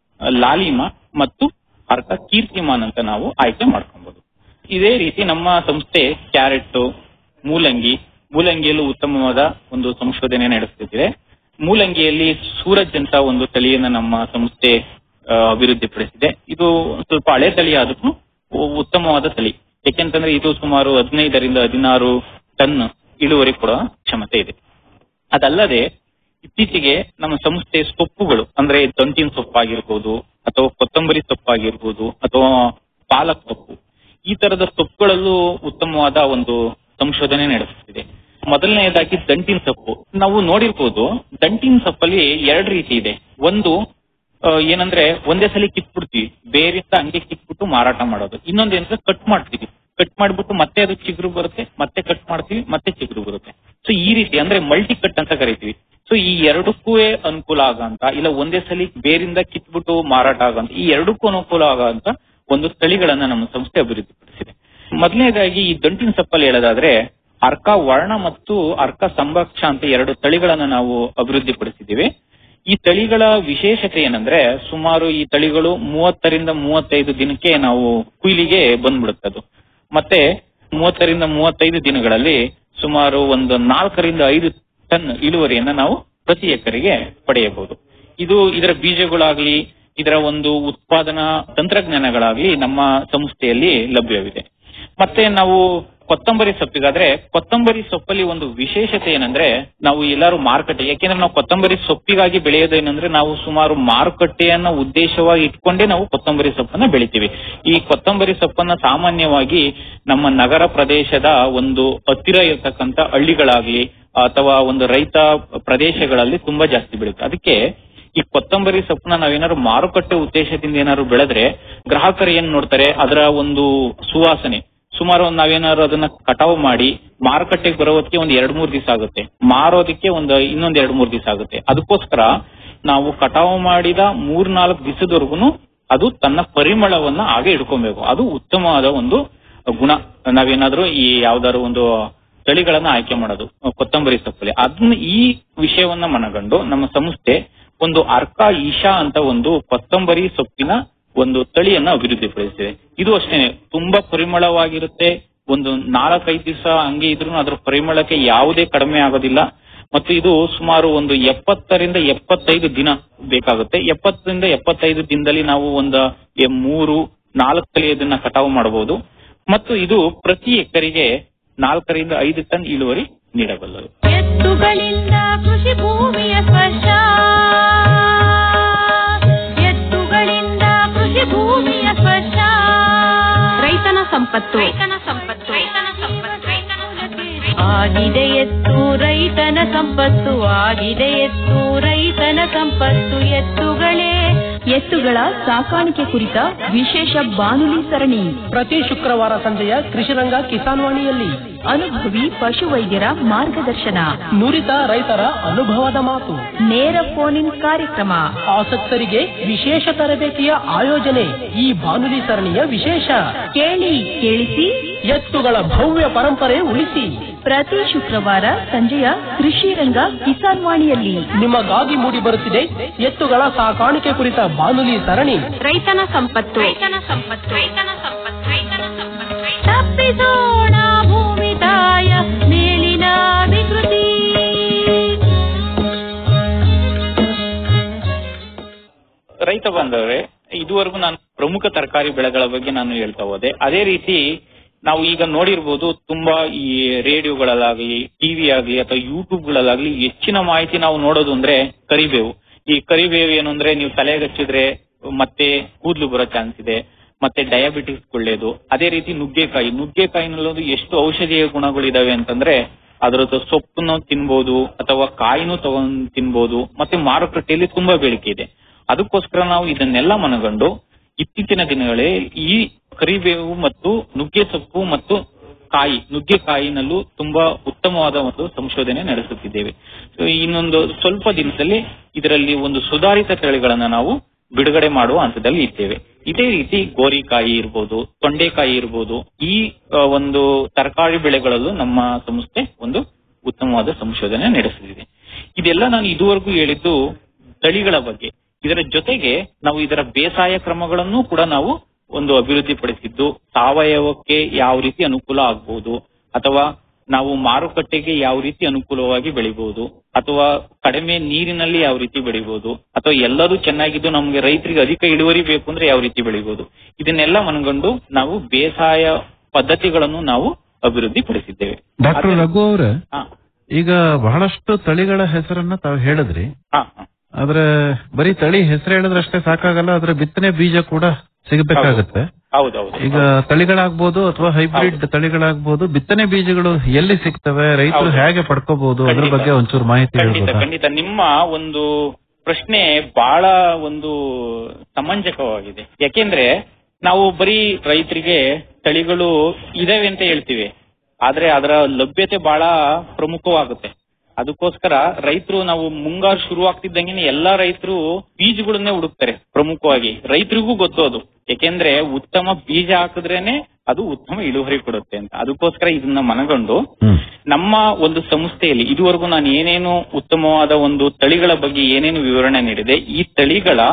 ಲಾಲಿಮ ಮತ್ತು ಅರ್ಕ ಕೀರ್ತಿಮಾನ್ ಅಂತ ನಾವು ಆಯ್ಕೆ ಮಾಡ್ಕೊಬಹುದು ಇದೇ ರೀತಿ ನಮ್ಮ ಸಂಸ್ಥೆ ಕ್ಯಾರೆಟ್ ಮೂಲಂಗಿ ಮೂಲಂಗಿಯಲ್ಲೂ ಉತ್ತಮವಾದ ಒಂದು ಸಂಶೋಧನೆ ನಡೆಸುತ್ತಿದೆ ಮೂಲಂಗಿಯಲ್ಲಿ ಸೂರಜ್ ಅಂತ ಒಂದು ತಳಿಯನ್ನ ನಮ್ಮ ಸಂಸ್ಥೆ ಆ, ಅಭಿವೃದ್ಧಿಪಡಿಸಿದೆ ಇದು ಸ್ವಲ್ಪ ಹಳೆ ತಳಿ ಆದ್ರೂ ಉತ್ತಮವಾದ ತಳಿ ಯಾಕೆಂತಂದ್ರೆ ಇದು ಸುಮಾರು ಹದಿನೈದರಿಂದ ಹದಿನಾರು ಟನ್ ಇಳುವರಿ ಕೊಡುವ ಕ್ಷಮತೆ ಇದೆ ಅದಲ್ಲದೆ ಇತ್ತೀಚೆಗೆ ನಮ್ಮ ಸಂಸ್ಥೆ ಸೊಪ್ಪುಗಳು ಅಂದ್ರೆ ದಂಟಿನ ಸೊಪ್ಪಾಗಿರ್ಬೋದು ಅಥವಾ ಕೊತ್ತಂಬರಿ ಸೊಪ್ಪಾಗಿರ್ಬೋದು ಅಥವಾ ಪಾಲಕ್ ಸೊಪ್ಪು ಈ ತರದ ಸೊಪ್ಪುಗಳಲ್ಲೂ ಉತ್ತಮವಾದ ಒಂದು ಸಂಶೋಧನೆ ನಡೆಸುತ್ತಿದೆ ಮೊದಲನೆಯದಾಗಿ ದಂಟಿನ ಸೊಪ್ಪು ನಾವು ನೋಡಿರ್ಬೋದು ದಂಟಿನ ಸೊಪ್ಪಲ್ಲಿ ಎರಡು ರೀತಿ ಇದೆ ಒಂದು ಆ, ಏನಂದ್ರೆ ಒಂದೇ ಸಲ ಕಿತ್ಬಿಡ್ತೀವಿ ಬೇರಿಂದ ಹಂಗೆ ಕಿತ್ಬಿಟ್ಟು ಮಾರಾಟ ಮಾಡೋದು ಇನ್ನೊಂದು ಏನಂದ್ರೆ ಕಟ್ ಮಾಡ್ತೀವಿ ಕಟ್ ಮಾಡ್ಬಿಟ್ಟು ಮತ್ತೆ ಅದು ಚಿಗುರು ಬರುತ್ತೆ ಮತ್ತೆ ಕಟ್ ಮಾಡ್ತೀವಿ ಮತ್ತೆ ಚಿಗುರು ಬರುತ್ತೆ ಸೊ ಈ ರೀತಿ ಅಂದ್ರೆ ಮಲ್ಟಿ ಕಟ್ ಅಂತ ಕರಿತೀವಿ ಸೊ ಈ ಎರಡಕ್ಕೂ ಅನುಕೂಲ ಆಗಂತ ಇಲ್ಲ ಒಂದೇ ಸಲ ಬೇರಿಂದ ಕಿತ್ಬಿಟ್ಟು ಮಾರಾಟ ಆಗಂತ ಈ ಎರಡಕ್ಕೂ ಅನುಕೂಲ ಆಗಂತ ಒಂದು ತಳಿಗಳನ್ನ ನಮ್ಮ ಸಂಸ್ಥೆ ಅಭಿವೃದ್ಧಿಪಡಿಸಿದೆ ಮೊದಲನೇದಾಗಿ ಈ ದಂಟಿನ ಸಪ್ಪಲ್ಲಿ ಹೇಳೋದಾದ್ರೆ ಅರ್ಕ ವರ್ಣ ಮತ್ತು ಅರ್ಕ ಸಂಭಕ್ಷ ಅಂತ ಎರಡು ತಳಿಗಳನ್ನ ನಾವು ಅಭಿವೃದ್ಧಿಪಡಿಸಿದ್ದೀವಿ ಈ ತಳಿಗಳ ವಿಶೇಷತೆ ಏನಂದ್ರೆ ಸುಮಾರು ಈ ತಳಿಗಳು ಮೂವತ್ತರಿಂದ ಮೂವತ್ತೈದು ದಿನಕ್ಕೆ ನಾವು ಕುಯ್ಲಿಗೆ ಬಂದ್ಬಿಡುತ್ತೆ ಅದು ಮತ್ತೆ ಮೂವತ್ತರಿಂದ ಮೂವತ್ತೈದು ದಿನಗಳಲ್ಲಿ ಸುಮಾರು ಒಂದು ನಾಲ್ಕರಿಂದ ಐದು ಟನ್ ಇಳುವರಿಯನ್ನ ನಾವು ಪ್ರತಿ ಎಕರೆಗೆ ಪಡೆಯಬಹುದು ಇದು ಇದರ ಬೀಜಗಳಾಗ್ಲಿ ಇದರ ಒಂದು ಉತ್ಪಾದನಾ ತಂತ್ರಜ್ಞಾನಗಳಾಗ್ಲಿ ನಮ್ಮ ಸಂಸ್ಥೆಯಲ್ಲಿ ಲಭ್ಯವಿದೆ ಮತ್ತೆ ನಾವು ಕೊತ್ತಂಬರಿ ಸೊಪ್ಪಿಗಾದ್ರೆ ಕೊತ್ತಂಬರಿ ಸೊಪ್ಪಲ್ಲಿ ಒಂದು ವಿಶೇಷತೆ ಏನಂದ್ರೆ ನಾವು ಎಲ್ಲರೂ ಮಾರುಕಟ್ಟೆ ಯಾಕೆಂದ್ರೆ ನಾವು ಕೊತ್ತಂಬರಿ ಸೊಪ್ಪಿಗಾಗಿ ಬೆಳೆಯೋದೇನಂದ್ರೆ ನಾವು ಸುಮಾರು ಮಾರುಕಟ್ಟೆಯನ್ನ ಉದ್ದೇಶವಾಗಿ ಇಟ್ಕೊಂಡೇ ನಾವು ಕೊತ್ತಂಬರಿ ಸೊಪ್ಪನ್ನ ಬೆಳಿತೀವಿ ಈ ಕೊತ್ತಂಬರಿ ಸೊಪ್ಪನ್ನ ಸಾಮಾನ್ಯವಾಗಿ ನಮ್ಮ ನಗರ ಪ್ರದೇಶದ ಒಂದು ಹತ್ತಿರ ಇರತಕ್ಕಂತ ಹಳ್ಳಿಗಳಾಗ್ಲಿ ಅಥವಾ ಒಂದು ರೈತ ಪ್ರದೇಶಗಳಲ್ಲಿ ತುಂಬಾ ಜಾಸ್ತಿ ಬೆಳೆಯುತ್ತೆ ಅದಕ್ಕೆ ಈ ಕೊತ್ತಂಬರಿ ಸೊಪ್ಪನ್ನ ನಾವೇನಾದ್ರು ಮಾರುಕಟ್ಟೆ ಉದ್ದೇಶದಿಂದ ಏನಾದ್ರು ಬೆಳೆದ್ರೆ ಗ್ರಾಹಕರು ಏನ್ ನೋಡ್ತಾರೆ ಅದರ ಒಂದು ಸುವಾಸನೆ ಸುಮಾರು ಒಂದ್ ನಾವೇನಾದ್ರು ಅದನ್ನ ಕಟಾವು ಮಾಡಿ ಮಾರುಕಟ್ಟೆಗೆ ಬರೋ ಹೊತ್ತಿಗೆ ಒಂದ್ ಎರಡ್ ಮೂರ್ ದಿವಸ ಆಗುತ್ತೆ ಮಾರೋದಕ್ಕೆ ಒಂದು ಇನ್ನೊಂದ್ ಎರಡ್ ಮೂರ್ ದಿವಸ ಆಗುತ್ತೆ ಅದಕ್ಕೋಸ್ಕರ ನಾವು ಕಟಾವು ಮಾಡಿದ ಮೂರ್ ನಾಲ್ಕು ದಿವಸದವರೆಗೂ ಅದು ತನ್ನ ಪರಿಮಳವನ್ನ ಹಾಗೆ ಇಟ್ಕೊಬೇಕು ಅದು ಉತ್ತಮವಾದ ಒಂದು ಗುಣ ನಾವೇನಾದ್ರೂ ಈ ಯಾವ್ದಾದ್ರು ಒಂದು ತಳಿಗಳನ್ನ ಆಯ್ಕೆ ಮಾಡೋದು ಕೊತ್ತಂಬರಿ ಸೊಪ್ಪಲ್ಲಿ ಅದನ್ನ ಈ ವಿಷಯವನ್ನ ಮನಗಂಡು ನಮ್ಮ ಸಂಸ್ಥೆ ಒಂದು ಅರ್ಕ ಈಶಾ ಅಂತ ಒಂದು ಕೊತ್ತಂಬರಿ ಸೊಪ್ಪಿನ ಒಂದು ತಳಿಯನ್ನ ಅಭಿವೃದ್ಧಿಪಡಿಸಿದೆ ಇದು ಅಷ್ಟೇನೆ ತುಂಬಾ ಪರಿಮಳವಾಗಿರುತ್ತೆ ಒಂದು ನಾಲ್ಕೈದು ದಿವಸ ಹಂಗೆ ಇದ್ರೂ ಅದರ ಪರಿಮಳಕ್ಕೆ ಯಾವುದೇ ಕಡಿಮೆ ಆಗೋದಿಲ್ಲ ಮತ್ತು ಇದು ಸುಮಾರು ಒಂದು ಎಪ್ಪತ್ತರಿಂದ ಎಪ್ಪತ್ತೈದು ದಿನ ಬೇಕಾಗುತ್ತೆ ಎಪ್ಪತ್ತರಿಂದ ಎಪ್ಪತ್ತೈದು ದಿನದಲ್ಲಿ ನಾವು ಒಂದು ಎ- ಮೂರು ನಾಲ್ಕು ತಳಿಯದನ್ನ ಕಟಾವು ಮಾಡಬಹುದು ಮತ್ತು ಇದು ಪ್ರತಿ ಎಕರೆಗೆ ನಾಲ್ಕರಿಂದ ಐದು ಟನ್ ಇಳುವರಿ ನೀಡಬಲ್ಲದು ಎತ್ತುಗಳಿಂದ ಕೃಷಿ ಭೂಮಿಯ ಸ್ಪರ್ಶ ಎತ್ತುಗಳಿಂದ ಕೃಷಿ ಭೂಮಿಯ ಸ್ಪರ್ಶ ರೈತನ ಸಂಪತ್ತು ರೈತನ ಸಂಪತ್ತು ರೈತನ ಸಂಪತ್ತು ರೈತನ ಆಗಿದೆ ಎತ್ತು ರೈತನ ಸಂಪತ್ತು ಆಗಿದೆ ಎತ್ತು ರೈತನ ಸಂಪತ್ತು ಎತ್ತುಗಳೇ ಎತ್ತುಗಳ ಸಾಕಾಣಿಕೆ ಕುರಿತ ವಿಶೇಷ ಬಾನುಲಿ ಸರಣಿ ಪ್ರತಿ ಶುಕ್ರವಾರ ಸಂಜೆಯ ಕೃಷಿರಂಗ ಕಿಸಾನ್ ವಾಣಿಯಲ್ಲಿ ಅನುಭವಿ ಪಶುವೈದ್ಯರ ಮಾರ್ಗದರ್ಶನ ನುರಿತ ರೈತರ ಅನುಭವದ ಮಾತು ನೇರ ಫೋನ್ ಇನ್ ಕಾರ್ಯಕ್ರಮ ಆಸಕ್ತರಿಗೆ ವಿಶೇಷ ತರಬೇತಿಯ ಆಯೋಜನೆ ಈ ಬಾನುಲಿ ಸರಣಿಯ ವಿಶೇಷ ಕೇಳಿ ಕೇಳಿಸಿ ಎತ್ತುಗಳ ಭವ್ಯ ಪರಂಪರೆ ಉಳಿಸಿ ಪ್ರತಿ ಶುಕ್ರವಾರ ಸಂಜೆಯ ಕೃಷಿ ರಂಗ ಕಿಸಾನ್ ವಾಣಿಯಲ್ಲಿ ನಿಮಗಾಗಿ ಮೂಡಿ ಬರುತ್ತಿದೆ ಎತ್ತುಗಳ ಸಾಕಾಣಿಕೆ ಕುರಿತ ಬಾನುಲಿ ಸರಣಿ ರೈತನ ಸಂಪತ್ತು ರೈತನ ಸಂಪತ್ತು ರೈತನ ಸಂಪತ್ತು ರೈತನ ಸಂಪತ್ತು ತಪ್ಪಿಸೋಣ ಭೂಮಿ ತಾಯ ಮೇಲಿನ ವಿಕೃತಿ ರೈತ ಬಾಂಧವರೇ ಇದುವರೆಗೂ ನಾನು ಪ್ರಮುಖ ತರಕಾರಿ ಬೆಳೆಗಳ ಬಗ್ಗೆ ನಾನು ಹೇಳ್ತಾ ಹೋದೆ ಅದೇ ರೀತಿ ನಾವು ಈಗ ನೋಡಿರ್ಬೋದು ತುಂಬಾ ಈ ರೇಡಿಯೋಗಳಲ್ಲಾಗ್ಲಿ ಟಿವಿ ಆಗ್ಲಿ ಅಥವಾ ಯೂಟ್ಯೂಬ್ ಗಳಲ್ಲಾಗ್ಲಿ ಹೆಚ್ಚಿನ ಮಾಹಿತಿ ನಾವು ನೋಡೋದು ಅಂದ್ರೆ ಕರಿಬೇವು ಈ ಕರಿಬೇವು ಏನು ಅಂದ್ರೆ ನೀವು ತಲೆಗೆ ಹಚ್ಚಿದ್ರೆ ಮತ್ತೆ ಕೂದಲು ಬರೋ ಚಾನ್ಸ್ ಇದೆ ಮತ್ತೆ ಡಯಾಬಿಟಿಸ್ ಒಳ್ಳೇದು ಅದೇ ರೀತಿ ನುಗ್ಗೆಕಾಯಿ ನುಗ್ಗೆಕಾಯಿನಲ್ಲೊಂದು ಎಷ್ಟು ಔಷಧೀಯ ಗುಣಗಳಿದಾವೆ ಅಂತಂದ್ರೆ ಅದರದ್ದು ಸೊಪ್ಪನ್ನು ತಿನ್ಬೋದು ಅಥವಾ ಕಾಯಿನೂ ತಗೊಂಡ್ ತಿನ್ಬೋದು ಮತ್ತೆ ಮಾರುಕಟ್ಟೆಯಲ್ಲಿ ತುಂಬಾ ಬೇಡಿಕೆ ಇದೆ ಅದಕ್ಕೋಸ್ಕರ ನಾವು ಇದನ್ನೆಲ್ಲ ಮನಗಂಡು ಇತ್ತೀಚಿನ ದಿನಗಳೇ ಈ ಕರಿಬೇವು ಮತ್ತು ನುಗ್ಗೆ ಸೊಪ್ಪು ಮತ್ತು ಕಾಯಿ ನುಗ್ಗೆಕಾಯಿನಲ್ಲೂ ತುಂಬಾ ಉತ್ತಮವಾದ ಒಂದು ಸಂಶೋಧನೆ ನಡೆಸುತ್ತಿದ್ದೇವೆ So, ಇನ್ನೊಂದು ಸ್ವಲ್ಪ ದಿನದಲ್ಲಿ ಇದರಲ್ಲಿ ಒಂದು ಸುಧಾರಿತ ತಳಿಗಳನ್ನ ನಾವು ಬಿಡುಗಡೆ ಮಾಡುವ ಹಂತದಲ್ಲಿ ಇದ್ದೇವೆ ಇದೇ ರೀತಿ ಗೋರಿಕಾಯಿ ಇರ್ಬೋದು ತೊಂಡೆಕಾಯಿ ಇರ್ಬೋದು ಈ ಆ, ಒಂದು ತರಕಾರಿ ಬೆಳೆಗಳಲ್ಲೂ ನಮ್ಮ ಸಂಸ್ಥೆ ಒಂದು ಉತ್ತಮವಾದ ಸಂಶೋಧನೆ ನಡೆಸುತ್ತಿದೆ ಇದೆಲ್ಲ ನಾನು ಇದುವರೆಗೂ ಹೇಳಿದ್ದು ತಳಿಗಳ ಬಗ್ಗೆ ಇದರ ಜೊತೆಗೆ ನಾವು ಇದರ ಬೇಸಾಯ ಕ್ರಮಗಳನ್ನು ಕೂಡ ನಾವು ಒಂದು ಅಭಿವೃದ್ಧಿಪಡಿಸಿದ್ದು ಸಾವಯವಕ್ಕೆ ಯಾವ ರೀತಿ ಅನುಕೂಲ ಆಗ್ಬಹುದು ಅಥವಾ ನಾವು ಮಾರುಕಟ್ಟೆಗೆ ಯಾವ ರೀತಿ ಅನುಕೂಲವಾಗಿ ಬೆಳಿಬಹುದು ಅಥವಾ ಕಡಿಮೆ ನೀರಿನಲ್ಲಿ ಯಾವ ರೀತಿ ಬೆಳಿಬಹುದು ಅಥವಾ ಎಲ್ಲರೂ ಚೆನ್ನಾಗಿದ್ದು ನಮ್ಗೆ ರೈತರಿಗೆ ಅಧಿಕ ಇಳುವರಿ ಬೇಕು ಅಂದ್ರೆ ಯಾವ ರೀತಿ ಬೆಳಿಬಹುದು ಇದನ್ನೆಲ್ಲ ಮನಗಂಡು ನಾವು ಬೇಸಾಯ ಪದ್ಧತಿಗಳನ್ನು ನಾವು ಅಭಿವೃದ್ಧಿಪಡಿಸಿದ್ದೇವೆ ಡಾಕ್ಟರ್ ರಘು ಅವ್ರೆ ಹಾ. ಈಗ ಬಹಳಷ್ಟು ತಳಿಗಳ ಹೆಸರನ್ನ ತಾವು ಹೇಳಿದ್ರಿ ಹಾ, ಹಾ. ಆದ್ರೆ ಬರೀ ತಳಿ ಹೆಸರು ಹೇಳಿದ್ರೆ ಅಷ್ಟೇ ಸಾಕಾಗಲ್ಲ ಅದ್ರ ಬಿತ್ತನೆ ಬೀಜ ಕೂಡ ಸಿಗಬೇಕಾಗತ್ತೆ ಹೌದೌದು ಈಗ ತಳಿಗಳಾಗ್ಬೋದು ಅಥವಾ ಹೈಬ್ರಿಡ್ ತಳಿಗಳಾಗ್ಬೋದು ಬಿತ್ತನೆ ಬೀಜಗಳು ಎಲ್ಲಿ ಸಿಗ್ತವೆ ರೈತರು ಹೌದು. ಹೇಗೆ ಪಡ್ಕೋಬಹುದು ಅದ್ರ ಖಂಡಿತ. ಬಗ್ಗೆ ಒಂಚೂರು ಮಾಹಿತಿ ಖಂಡಿತ ಹೇಳ್ಬೋದಾ ಖಂಡಿತ ನಿಮ್ಮ ಒಂದು ಪ್ರಶ್ನೆ ಬಹಳ ಒಂದು ಸಮಂಜಕವಾಗಿದೆ ಯಾಕೆಂದ್ರೆ ನಾವು ಬರೀ ರೈತರಿಗೆ ತಳಿಗಳು ಇದಾವೆ ಅಂತ ಹೇಳ್ತೀವಿ ಆದ್ರೆ ಅದರ ಲಭ್ಯತೆ ಬಹಳ ಪ್ರಮುಖವಾಗುತ್ತೆ ಅದಕ್ಕೋಸ್ಕರ ರೈತರು ನಾವು ಮುಂಗಾರು ಶುರು ಆಗ್ತಿದ್ದಂಗೆ ಎಲ್ಲಾ ರೈತರು ಬೀಜಗಳನ್ನೇ ಹುಡುಕ್ತಾರೆ ಪ್ರಮುಖವಾಗಿ ರೈತರಿಗೂ ಗೊತ್ತು ಅದು ಯಾಕೆಂದ್ರೆ ಉತ್ತಮ ಬೀಜ ಹಾಕಿದ್ರೇನೆ ಅದು ಉತ್ತಮ ಇಳುವರಿ ಕೊಡುತ್ತೆ ಅಂತ ಅದಕ್ಕೋಸ್ಕರ ಇದನ್ನ ಮನಗಂಡು ನಮ್ಮ ಒಂದು ಸಂಸ್ಥೆಯಲ್ಲಿ ಇದುವರೆಗೂ ನಾನು ಏನೇನು ಉತ್ತಮವಾದ ಒಂದು ತಳಿಗಳ ಬಗ್ಗೆ ಏನೇನು ವಿವರಣೆ ನೀಡಿದೆ ಈ ತಳಿಗಳ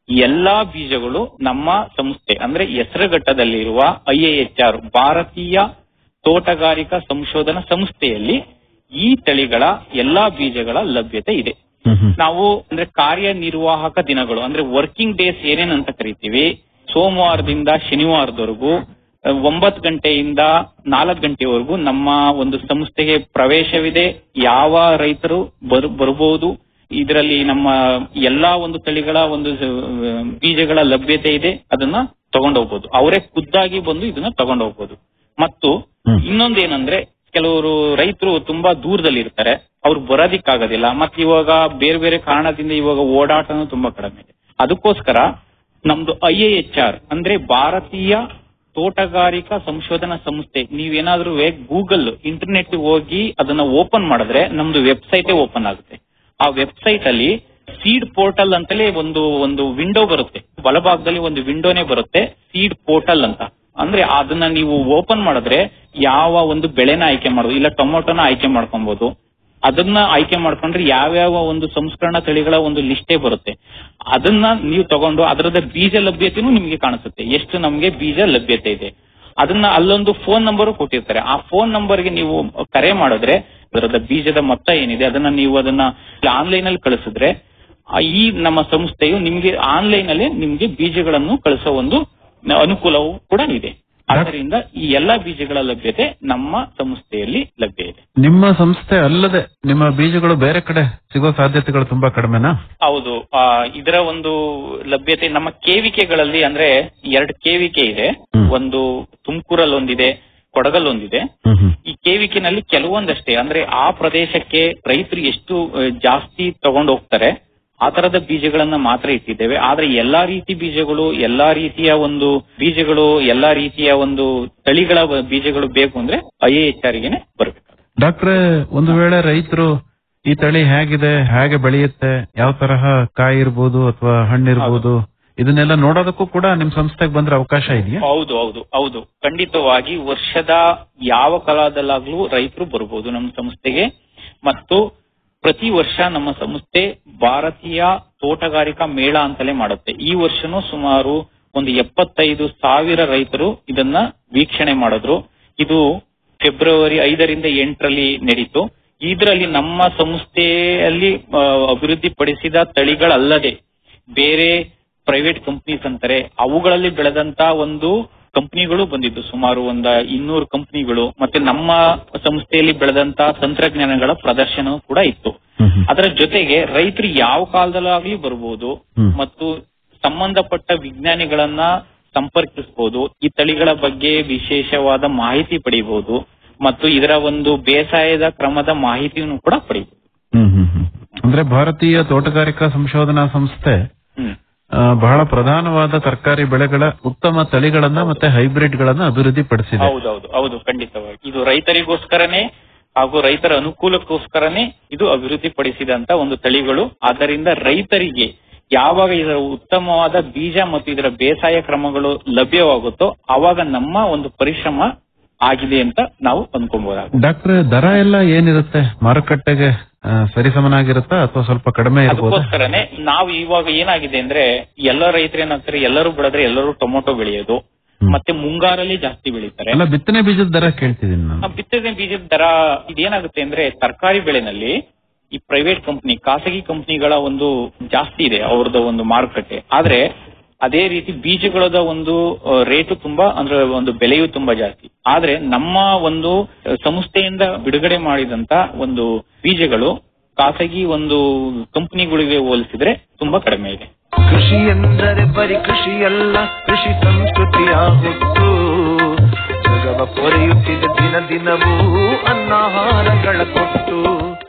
ಎಲ್ಲಾ ಬೀಜಗಳು ನಮ್ಮ ಸಂಸ್ಥೆ ಅಂದ್ರೆ ಹೆಸರುಘಟ್ಟದಲ್ಲಿರುವ ಐಎಎಚ್ಆರ್ ಭಾರತೀಯ ತೋಟಗಾರಿಕಾ ಸಂಶೋಧನಾ ಸಂಸ್ಥೆಯಲ್ಲಿ ಈ ತಳಿಗಳ ಎಲ್ಲಾ ಬೀಜಗಳ ಲಭ್ಯತೆ ಇದೆ ನಾವು ಅಂದ್ರೆ ಕಾರ್ಯನಿರ್ವಾಹಕ ದಿನಗಳು ಅಂದ್ರೆ ವರ್ಕಿಂಗ್ ಡೇಸ್ ಏನೇನಂತ ಕರಿತೀವಿ ಸೋಮವಾರದಿಂದ ಶನಿವಾರದವರೆಗೂ ಒಂಬತ್ತು ಗಂಟೆಯಿಂದ ನಾಲ್ಕು ಗಂಟೆವರೆಗೂ ನಮ್ಮ ಒಂದು ಸಂಸ್ಥೆಗೆ ಪ್ರವೇಶವಿದೆ ಯಾವ ರೈತರು ಬರ್ ಬರಬಹುದು ಇದರಲ್ಲಿ ನಮ್ಮ ಎಲ್ಲಾ ಒಂದು ತಳಿಗಳ ಒಂದು ಆ, ಬೀಜಗಳ ಲಭ್ಯತೆ ಇದೆ ಅದನ್ನ ತಗೊಂಡೋಗ್ಬೋದು ಅವರೇ ಖುದ್ದಾಗಿ ಬಂದು ಇದನ್ನ ತಗೊಂಡೋಗ್ಬೋದು ಮತ್ತು ಇನ್ನೊಂದೇನಂದ್ರೆ ಕೆಲವರು ರೈತರು ತುಂಬಾ ದೂರದಲ್ಲಿ ಇರ್ತಾರೆ ಅವ್ರು ಬರೋದಿಕ್ಕಾಗೋದಿಲ್ಲ ಮತ್ತೆ ಇವಾಗ ಬೇರೆ ಬೇರೆ ಕಾರಣದಿಂದ ಇವಾಗ ಓಡಾಟನೂ ತುಂಬಾ ಕಡಿಮೆ ಇದೆ ಅದಕ್ಕೋಸ್ಕರ ನಮ್ದು ಐ ಎಚ್ ಆರ್ ಅಂದ್ರೆ ಭಾರತೀಯ ತೋಟಗಾರಿಕಾ ಸಂಶೋಧನಾ ಸಂಸ್ಥೆ ನೀವೇನಾದ್ರೂ ಗೂಗಲ್ ಇಂಟರ್ನೆಟ್ ಹೋಗಿ ಅದನ್ನ ಓಪನ್ ಮಾಡಿದ್ರೆ ನಮ್ದು ವೆಬ್ಸೈಟೇ ಓಪನ್ ಆಗುತ್ತೆ ಆ ವೆಬ್ಸೈಟ್ ಅಲ್ಲಿ ಸೀಡ್ ಪೋರ್ಟಲ್ ಅಂತಲೇ ಒಂದು ಒಂದು ವಿಂಡೋ ಬರುತ್ತೆ ಬಲಭಾಗದಲ್ಲಿ ಒಂದು ವಿಂಡೋನೇ ಬರುತ್ತೆ ಸೀಡ್ ಪೋರ್ಟಲ್ ಅಂತ ಅಂದ್ರೆ ಅದನ್ನ ನೀವು ಓಪನ್ ಮಾಡಿದ್ರೆ ಯಾವ ಒಂದು ಬೆಳೆನ ಆಯ್ಕೆ ಮಾಡೋದು ಇಲ್ಲ ಟೊಮೊಟೊನ ಆಯ್ಕೆ ಮಾಡ್ಕೊಬಹುದು ಅದನ್ನ ಆಯ್ಕೆ ಮಾಡ್ಕೊಂಡ್ರೆ ಯಾವ್ಯಾವ ಒಂದು ಸಂಸ್ಕರಣ ತಳಿಗಳ ಒಂದು ಲಿಸ್ಟೇ ಬರುತ್ತೆ ಅದನ್ನ ನೀವು ತಗೊಂಡು ಅದರದ ಬೀಜ ಲಭ್ಯತೆನೂ ನಿಮಗೆ ಕಾಣಿಸುತ್ತೆ ಎಷ್ಟು ನಮಗೆ ಬೀಜ ಲಭ್ಯತೆ ಇದೆ ಅದನ್ನ ಅಲ್ಲೊಂದು ಫೋನ್ ನಂಬರ್ ಕೊಟ್ಟಿರ್ತಾರೆ ಆ ಫೋನ್ ನಂಬರ್ಗೆ ನೀವು ಕರೆ ಮಾಡಿದ್ರೆ ಅದರದ ಬೀಜದ ಮೊತ್ತ ಏನಿದೆ ಅದನ್ನ ನೀವು ಅದನ್ನ ಆನ್ಲೈನ್ ಅಲ್ಲಿ ಕಳಿಸಿದ್ರೆ ಆ ಈ ನಮ್ಮ ಸಂಸ್ಥೆಯು ನಿಮ್ಗೆ ಆನ್ಲೈನ್ ಅಲ್ಲಿ ನಿಮ್ಗೆ ಬೀಜಗಳನ್ನು ಕಳಿಸೋ ಒಂದು ಅನುಕೂಲವೂ ಕೂಡ ಇದೆ ಆದ್ದರಿಂದ ಈ ಎಲ್ಲಾ ಬೀಜಗಳ ಲಭ್ಯತೆ ನಮ್ಮ ಸಂಸ್ಥೆಯಲ್ಲಿ ಲಭ್ಯ ಇದೆ ನಿಮ್ಮ ಸಂಸ್ಥೆ ಅಲ್ಲದೆ ನಿಮ್ಮ ಬೀಜಗಳು ಬೇರೆ ಕಡೆ ಸಿಗೋ ಸಾಧ್ಯತೆಗಳು ತುಂಬಾ ಕಡಿಮೆನಾ ಹೌದು ಆ, ಇದರ ಒಂದು ಲಭ್ಯತೆ ನಮ್ಮ ಕೇವಿಕೆಗಳಲ್ಲಿ ಅಂದ್ರೆ ಎರಡು ಕೇವಿಕೆ ಇದೆ ಒಂದು ತುಮಕೂರಲ್ಲಿ ಒಂದಿದೆ ಕೊಡಗಲ್ ಒಂದಿದೆ ಈ ಕೇವಿಕೆನಲ್ಲಿ ಕೆಲವೊಂದಷ್ಟೇ ಅಂದ್ರೆ ಆ ಪ್ರದೇಶಕ್ಕೆ ರೈತರು ಎಷ್ಟು ಆ, ಜಾಸ್ತಿ ತಗೊಂಡು ಹೋಗ್ತಾರೆ ಆ ತರದ ಬೀಜಗಳನ್ನ ಮಾತ್ರ ಇಟ್ಟಿದ್ದೇವೆ ಆದ್ರೆ ಎಲ್ಲಾ ರೀತಿ ಬೀಜಗಳು ಎಲ್ಲಾ ರೀತಿಯ ಒಂದು ಬೀಜಗಳು ಎಲ್ಲಾ ರೀತಿಯ ಒಂದು ತಳಿಗಳ ಬೀಜಗಳು ಬೇಕು ಅಂದ್ರೆ ಐ ಎಚ್ ಆರ್ಗೆನೆ ಬರಬೇಕು ಡಾಕ್ಟ್ರೆ ಒಂದು ವೇಳೆ ರೈತರು ಈ ತಳಿ ಹೇಗಿದೆ ಹೇಗೆ ಬೆಳೆಯುತ್ತೆ ಯಾವ ತರಹ ಕಾಯಿ ಇರ್ಬೋದು ಅಥವಾ ಹಣ್ಣಿರ್ಬೋದು ಇದನ್ನೆಲ್ಲ ನೋಡೋದಕ್ಕೂ ಕೂಡ ನಿಮ್ ಸಂಸ್ಥೆಗೆ ಬಂದ್ರೆ ಅವಕಾಶ ಇದೆಯಾ ಹೌದು ಹೌದು ಹೌದು ಖಂಡಿತವಾಗಿ ವರ್ಷದ ಯಾವ ಕಾಲದಲ್ಲಾಗ್ಲೂ ರೈತರು ಬರ್ಬೋದು ನಮ್ಮ ಸಂಸ್ಥೆಗೆ ಮತ್ತು ಪ್ರತಿ ವರ್ಷ ನಮ್ಮ ಸಂಸ್ಥೆ ಭಾರತೀಯ ತೋಟಗಾರಿಕಾ ಮೇಳ ಅಂತಲೇ ಮಾಡುತ್ತೆ ಈ ವರ್ಷನೂ ಸುಮಾರು ಒಂದು ಎಪ್ಪತ್ತೈದು ಸಾವಿರ ರೈತರು ಇದನ್ನ ವೀಕ್ಷಣೆ ಮಾಡಿದ್ರು ಇದು ಫೆಬ್ರವರಿ ಐದರಿಂದ ಎಂಟರಲ್ಲಿ ನಡೀತು ಇದರಲ್ಲಿ ನಮ್ಮ ಸಂಸ್ಥೆಯಲ್ಲಿ ಆ, ಅಭಿವೃದ್ಧಿಪಡಿಸಿದ ತಳಿಗಳಲ್ಲದೆ ಬೇರೆ ಪ್ರೈವೇಟ್ ಕಂಪ್ನೀಸ್ ಅಂತಾರೆ ಅವುಗಳಲ್ಲಿ ಬೆಳೆದಂತ ಒಂದು ಕಂಪನಿಗಳು ಬಂದಿದ್ದು ಸುಮಾರು ಒಂದ ಇನ್ನೂರು ಕಂಪನಿಗಳು ಮತ್ತೆ ನಮ್ಮ ಸಂಸ್ಥೆಯಲ್ಲಿ ಬೆಳೆದಂತ ತಂತ್ರಜ್ಞಾನಗಳ ಪ್ರದರ್ಶನ ಕೂಡ ಇತ್ತು ಅದರ ಜೊತೆಗೆ ರೈತರು ಯಾವ ಕಾಲದಲ್ಲಾಗ್ಲಿ ಬರ್ಬೋದು ಮತ್ತು ಸಂಬಂಧಪಟ್ಟ ವಿಜ್ಞಾನಿಗಳನ್ನ ಸಂಪರ್ಕಿಸಬಹುದು ಈ ತಳಿಗಳ ಬಗ್ಗೆ ವಿಶೇಷವಾದ ಮಾಹಿತಿ ಪಡಿಬಹುದು ಮತ್ತು ಇದರ ಒಂದು ಬೇಸಾಯದ ಕ್ರಮದ ಮಾಹಿತಿಯನ್ನು ಕೂಡ ಪಡಿಬಹುದು ಹ್ಮ್ ಹ್ಮ್ ಹ್ಮ್. ಅಂದ್ರೆ ಭಾರತೀಯ ತೋಟಗಾರಿಕಾ ಸಂಶೋಧನಾ ಸಂಸ್ಥೆ ಹ್ಮ್. ಆ, ಬಹಳ ಪ್ರಧಾನವಾದ ತರಕಾರಿ ಬೆಳೆಗಳ ಉತ್ತಮ ತಳಿಗಳನ್ನ ಮತ್ತೆ ಹೈಬ್ರಿಡ್ ಗಳನ್ನ ಅಭಿವೃದ್ಧಿ ಪಡಿಸಿದೆ ಹೌದೌದು ಹೌದು ಖಂಡಿತವಾಗಿ ಇದು ರೈತರಿಗೋಸ್ಕರನೇ ಹಾಗೂ ರೈತರ ಅನುಕೂಲಕ್ಕೋಸ್ಕರನೇ ಇದು ಅಭಿವೃದ್ಧಿ ಪಡಿಸಿದಂತ ಒಂದು ತಳಿಗಳು ಆದ್ದರಿಂದ ರೈತರಿಗೆ ಯಾವಾಗ ಇದರ ಉತ್ತಮವಾದ ಬೀಜ ಮತ್ತು ಇದರ ಬೇಸಾಯ ಕ್ರಮಗಳು ಲಭ್ಯವಾಗುತ್ತೋ ಆವಾಗ ನಮ್ಮ ಒಂದು ಪರಿಶ್ರಮ ಆಗಿದೆ ಅಂತ ನಾವು ಅಂದ್ಕೊಬಹುದಾಗುತ್ತೆ ಡಾಕ್ಟ್ರೆ ದರ ಎಲ್ಲ ಏನಿರುತ್ತೆ ಮಾರುಕಟ್ಟೆಗೆ ಆ, ಸರಿಸಮನಾಗಿರುತ್ತಾ ಅಥವಾ ಸ್ವಲ್ಪ ಕಡಿಮೆ ಇರ್ಬೋದಾ ಅದಕ್ಕೋಸ್ಕರನೇ ನಾವು ಇವಾಗ ಏನಾಗಿದೆ ಅಂದ್ರೆ ಎಲ್ಲ ರೈತರು ಏನಾಗ್ತಾರೆ ಎಲ್ಲರೂ ಬೆಳೆದ್ರೆ ಎಲ್ಲರೂ ಟೊಮೊಟೊ ಬೆಳೆಯೋದು ಮತ್ತೆ ಮುಂಗಾರಲ್ಲಿ ಜಾಸ್ತಿ ಬೆಳೀತಾರೆ ಅಲ್ಲ ಬಿತ್ತನೆ ಬೀಜದ ದರ ಕೇಳ್ತಿದ್ದೀನಿ ನಾನು ಆ ಬಿತ್ತನೆ ಬೀಜದ ದರ ಇದೇನಾಗುತ್ತೆ ಅಂದ್ರೆ ತರಕಾರಿ ಬೆಳೆನಲ್ಲಿ ಈ ಪ್ರೈವೇಟ್ ಕಂಪನಿ ಖಾಸಗಿ ಕಂಪನಿಗಳ ಒಂದು ಜಾಸ್ತಿ ಇದೆ ಅವ್ರದ್ದು ಒಂದು ಮಾರುಕಟ್ಟೆ ಆದ್ರೆ ಅದೇ ರೀತಿ ಬೀಜಗಳದ ಒಂದು ಆ, ರೇಟು ತುಂಬಾ ಅಂದ್ರೆ ಒಂದು ಬೆಲೆಯು ತುಂಬಾ ಜಾಸ್ತಿ ಆದ್ರೆ ನಮ್ಮ ಒಂದು ಆ, ಸಂಸ್ಥೆಯಿಂದ ಬಿಡುಗಡೆ ಮಾಡಿದಂತ ಒಂದು ಬೀಜಗಳು ಖಾಸಗಿ ಒಂದು ಕಂಪನಿಗಳಿಗೆ ಹೋಲಿಸಿದ್ರೆ ತುಂಬಾ ಕಡಿಮೆ ಇದೆ ಕೃಷಿ ಎಂದರೆ ಬರೀ ಕೃಷಿಯಲ್ಲ ಕೃಷಿ ಸಂಸ್ಕೃತಿಯ ಹುಟ್ಟು ಜಗವ ಪೊರೆಯುತ್ತಿದೆ ದಿನ ದಿನವೂ ಅನ್ನಾಹಾರಗಳ ಕೊಟ್ಟು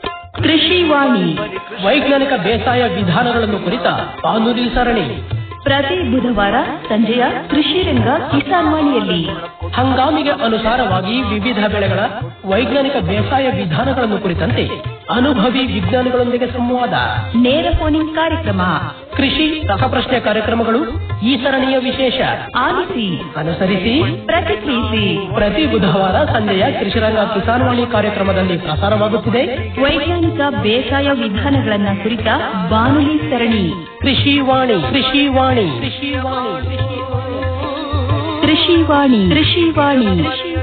ಕೃಷಿವಾಣಿ ವೈಜ್ಞಾನಿಕ ಬೇಸಾಯ ವಿಧಾನಗಳನ್ನು ಕುರಿತ ಬಾನುಲಿ ಸರಣಿ ಪ್ರತಿ ಬುಧವಾರ ಸಂಜೆಯ ಕೃಷಿ ರಂಗ ಕಿಸಾನ್ ವಾಣಿಯಲ್ಲಿ ಹಂಗಾಮಿಗೆ ಅನುಸಾರವಾಗಿ ವಿವಿಧ ಬೆಳೆಗಳ ವೈಜ್ಞಾನಿಕ ಬೇಸಾಯ ವಿಧಾನಗಳನ್ನು ಕುರಿತಂತೆ ಅನುಭವಿ ವಿಜ್ಞಾನಿಗಳೊಂದಿಗೆ ಸಂವಾದ ನೇರ ಫೋನಿಂಗ್ ಕಾರ್ಯಕ್ರಮ ಕೃಷಿ ರಸಪ್ರಶ್ನೆ ಕಾರ್ಯಕ್ರಮಗಳು ಈ ಸರಣಿಯ ವಿಶೇಷ ಆಲಿಸಿ ಅನುಸರಿಸಿ ಪ್ರತಿಕ್ರಿಯಿಸಿ ಪ್ರತಿ ಬುಧವಾರ ಸಂಜೆಯ ಕೃಷಿರಂಗ ಕಿಸಾನ್ವಾಣಿ ಕಾರ್ಯಕ್ರಮದಲ್ಲಿ ಪ್ರಸಾರವಾಗುತ್ತಿದೆ ವೈಜ್ಞಾನಿಕ ಬೇಸಾಯ ವಿಧಾನಗಳನ್ನ ಕುರಿತ ಬಾನುಲಿ ಸರಣಿ ಕೃಷಿ ವಾಣಿ ಕೃಷಿ ವಾಣಿ ಕೃಷಿ ವಾಣಿ ಕೃಷಿ ವಾಣಿ ಕೃಷಿ ವಾಣಿ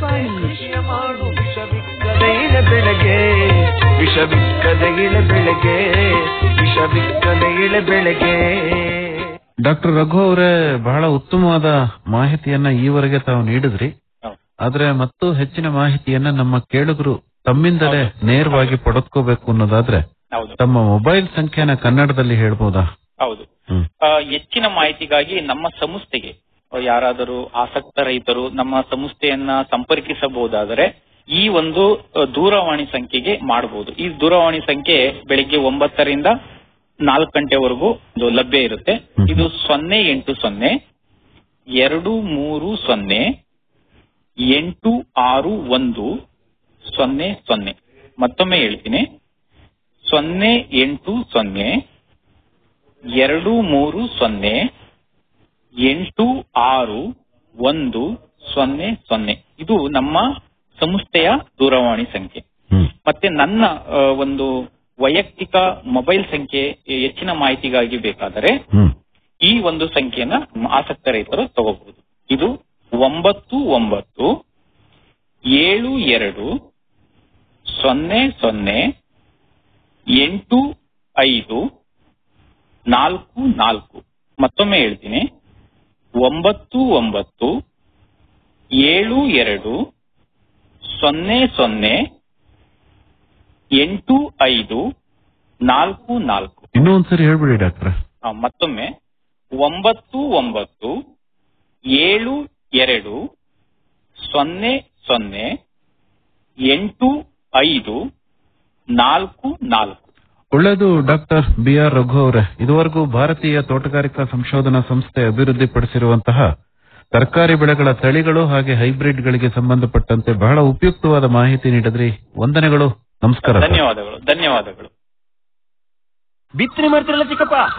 ಕದೈನ ಬೆಳಗ್ಗೆ ವಿಷ ಬಿಕ್ಕದೆ ಇಳೆ ಬೆಳಗ್ಗೆ ವಿಷ ಬಿಕ್ಕದೆ ಇಳೆ ಬೆಳಗ್ಗೆ ಡಾಕ್ಟರ್ ರಘು ಅವರೇ ಬಹಳ ಉತ್ತಮವಾದ ಮಾಹಿತಿಯನ್ನ ಈವರೆಗೆ ತಾವು ನೀಡಿದ್ರಿ ಆದ್ರೆ ಮತ್ತು ಹೆಚ್ಚಿನ ಮಾಹಿತಿಯನ್ನ ನಮ್ಮ ಕೇಳುಗರು ತಮ್ಮಿಂದಲೇ ನೇರವಾಗಿ ಪಡೆದುಕೋಬೇಕು ಅನ್ನೋದಾದ್ರೆ ಹೌದು ತಮ್ಮ ಮೊಬೈಲ್ ಸಂಖ್ಯೆನ ಕನ್ನಡದಲ್ಲಿ ಹೇಳ್ಬೋದಾ ಹೌದು ಆ, ಹೆಚ್ಚಿನ ಮಾಹಿತಿಗಾಗಿ ನಮ್ಮ ಸಂಸ್ಥೆಗೆ ಆ, ಯಾರಾದರೂ ಆಸಕ್ತ ರೈತರು ನಮ್ಮ ಸಂಸ್ಥೆಯನ್ನ ಸಂಪರ್ಕಿಸಬಹುದಾದರೆ ಈ ಒಂದು ಆ, ದೂರವಾಣಿ ಸಂಖ್ಯೆಗೆ ಮಾಡಬಹುದು ಈ ದೂರವಾಣಿ ಸಂಖ್ಯೆ ಬೆಳಿಗ್ಗೆ ಒಂಬತ್ತರಿಂದ ನಾಲ್ಕು ಗಂಟೆವರೆಗೂ ಇದು ಲಭ್ಯ ಇರುತ್ತೆ ಇದು ಸೊನ್ನೆ ಎಂಟು ಸೊನ್ನೆ ಎರಡು ಮೂರು ಸೊನ್ನೆ ಎಂಟು ಆರು ಒಂದು ಸೊನ್ನೆ ಸೊನ್ನೆ ಮತ್ತೊಮ್ಮೆ ಹೇಳ್ತೀನಿ ಸೊನ್ನೆ ಎಂಟು ಸೊನ್ನೆ ಎರಡು ಮೂರು ಸೊನ್ನೆ ಎಂಟು ಆರು ಒಂದು ಸೊನ್ನೆ ಸೊನ್ನೆ ಇದು ನಮ್ಮ ಸಂಸ್ಥೆಯ ದೂರವಾಣಿ ಸಂಖ್ಯೆ ಮತ್ತೆ ನನ್ನ ಆ, ಒಂದು ವೈಯಕ್ತಿಕ ಮೊಬೈಲ್ ಸಂಖ್ಯೆ ಹೆಚ್ಚಿನ ಮಾಹಿತಿಗಾಗಿ ಬೇಕಾದರೆ ಈ ಒಂದು ಸಂಖ್ಯೆಯನ್ನ ಆಸಕ್ತ ರೈತರು ತಗೋಬಹುದು ಇದು ಒಂಬತ್ತು ಒಂಬತ್ತು ಏಳು ಎರಡು ಸೊನ್ನೆ ಸೊನ್ನೆ ಎಂಟು ಐದು ನಾಲ್ಕು ನಾಲ್ಕು ಮತ್ತೊಮ್ಮೆ ಹೇಳ್ತೀನಿ ಒಂಬತ್ತು ಒಂಬತ್ತು ಏಳು ಎರಡು ಸೊನ್ನೆ ಸೊನ್ನೆ ಎಂಟು ಐದು ನಾಲ್ಕು ನಾಲ್ಕು ಇನ್ನೂ ಒಂದ್ಸರಿ ಹೇಳ್ಬಿಡಿ ಡಾಕ್ಟ್ರೆ ಆ, ಮತ್ತೊಮ್ಮೆ ಒಂಬತ್ತು ಒಂಬತ್ತು ಏಳು ಎರಡು ಸೊನ್ನೆ ಸೊನ್ನೆ ಎಂಟು ಐದು ನಾಲ್ಕು ನಾಲ್ಕು ಒಳ್ಳೆಯದು ಡಾಕ್ಟರ್ ಬಿ ಆರ್ ರಘು ಅವರೇ ಇದುವರೆಗೂ ಭಾರತೀಯ ತೋಟಗಾರಿಕಾ ಸಂಶೋಧನಾ ಸಂಸ್ಥೆ ಅಭಿವೃದ್ಧಿಪಡಿಸಿರುವಂತಹ ತರಕಾರಿ ಬೆಳೆಗಳ ತಳಿಗಳು ಹಾಗೆ ಹೈಬ್ರಿಡ್ಗಳಿಗೆ ಸಂಬಂಧಪಟ್ಟಂತೆ ಬಹಳ ಉಪಯುಕ್ತವಾದ ಮಾಹಿತಿ ನೀಡಿದ್ರಿ ವಂದನೆಗಳು ನಮಸ್ಕಾರ ಸರ್. ಧನ್ಯವಾದಗಳು ಧನ್ಯವಾದಗಳು ಬಿತ್ತನೆ ಮಾಡ್ತಿರಲ್ಲ ಚಿಕ್ಕಪ್ಪ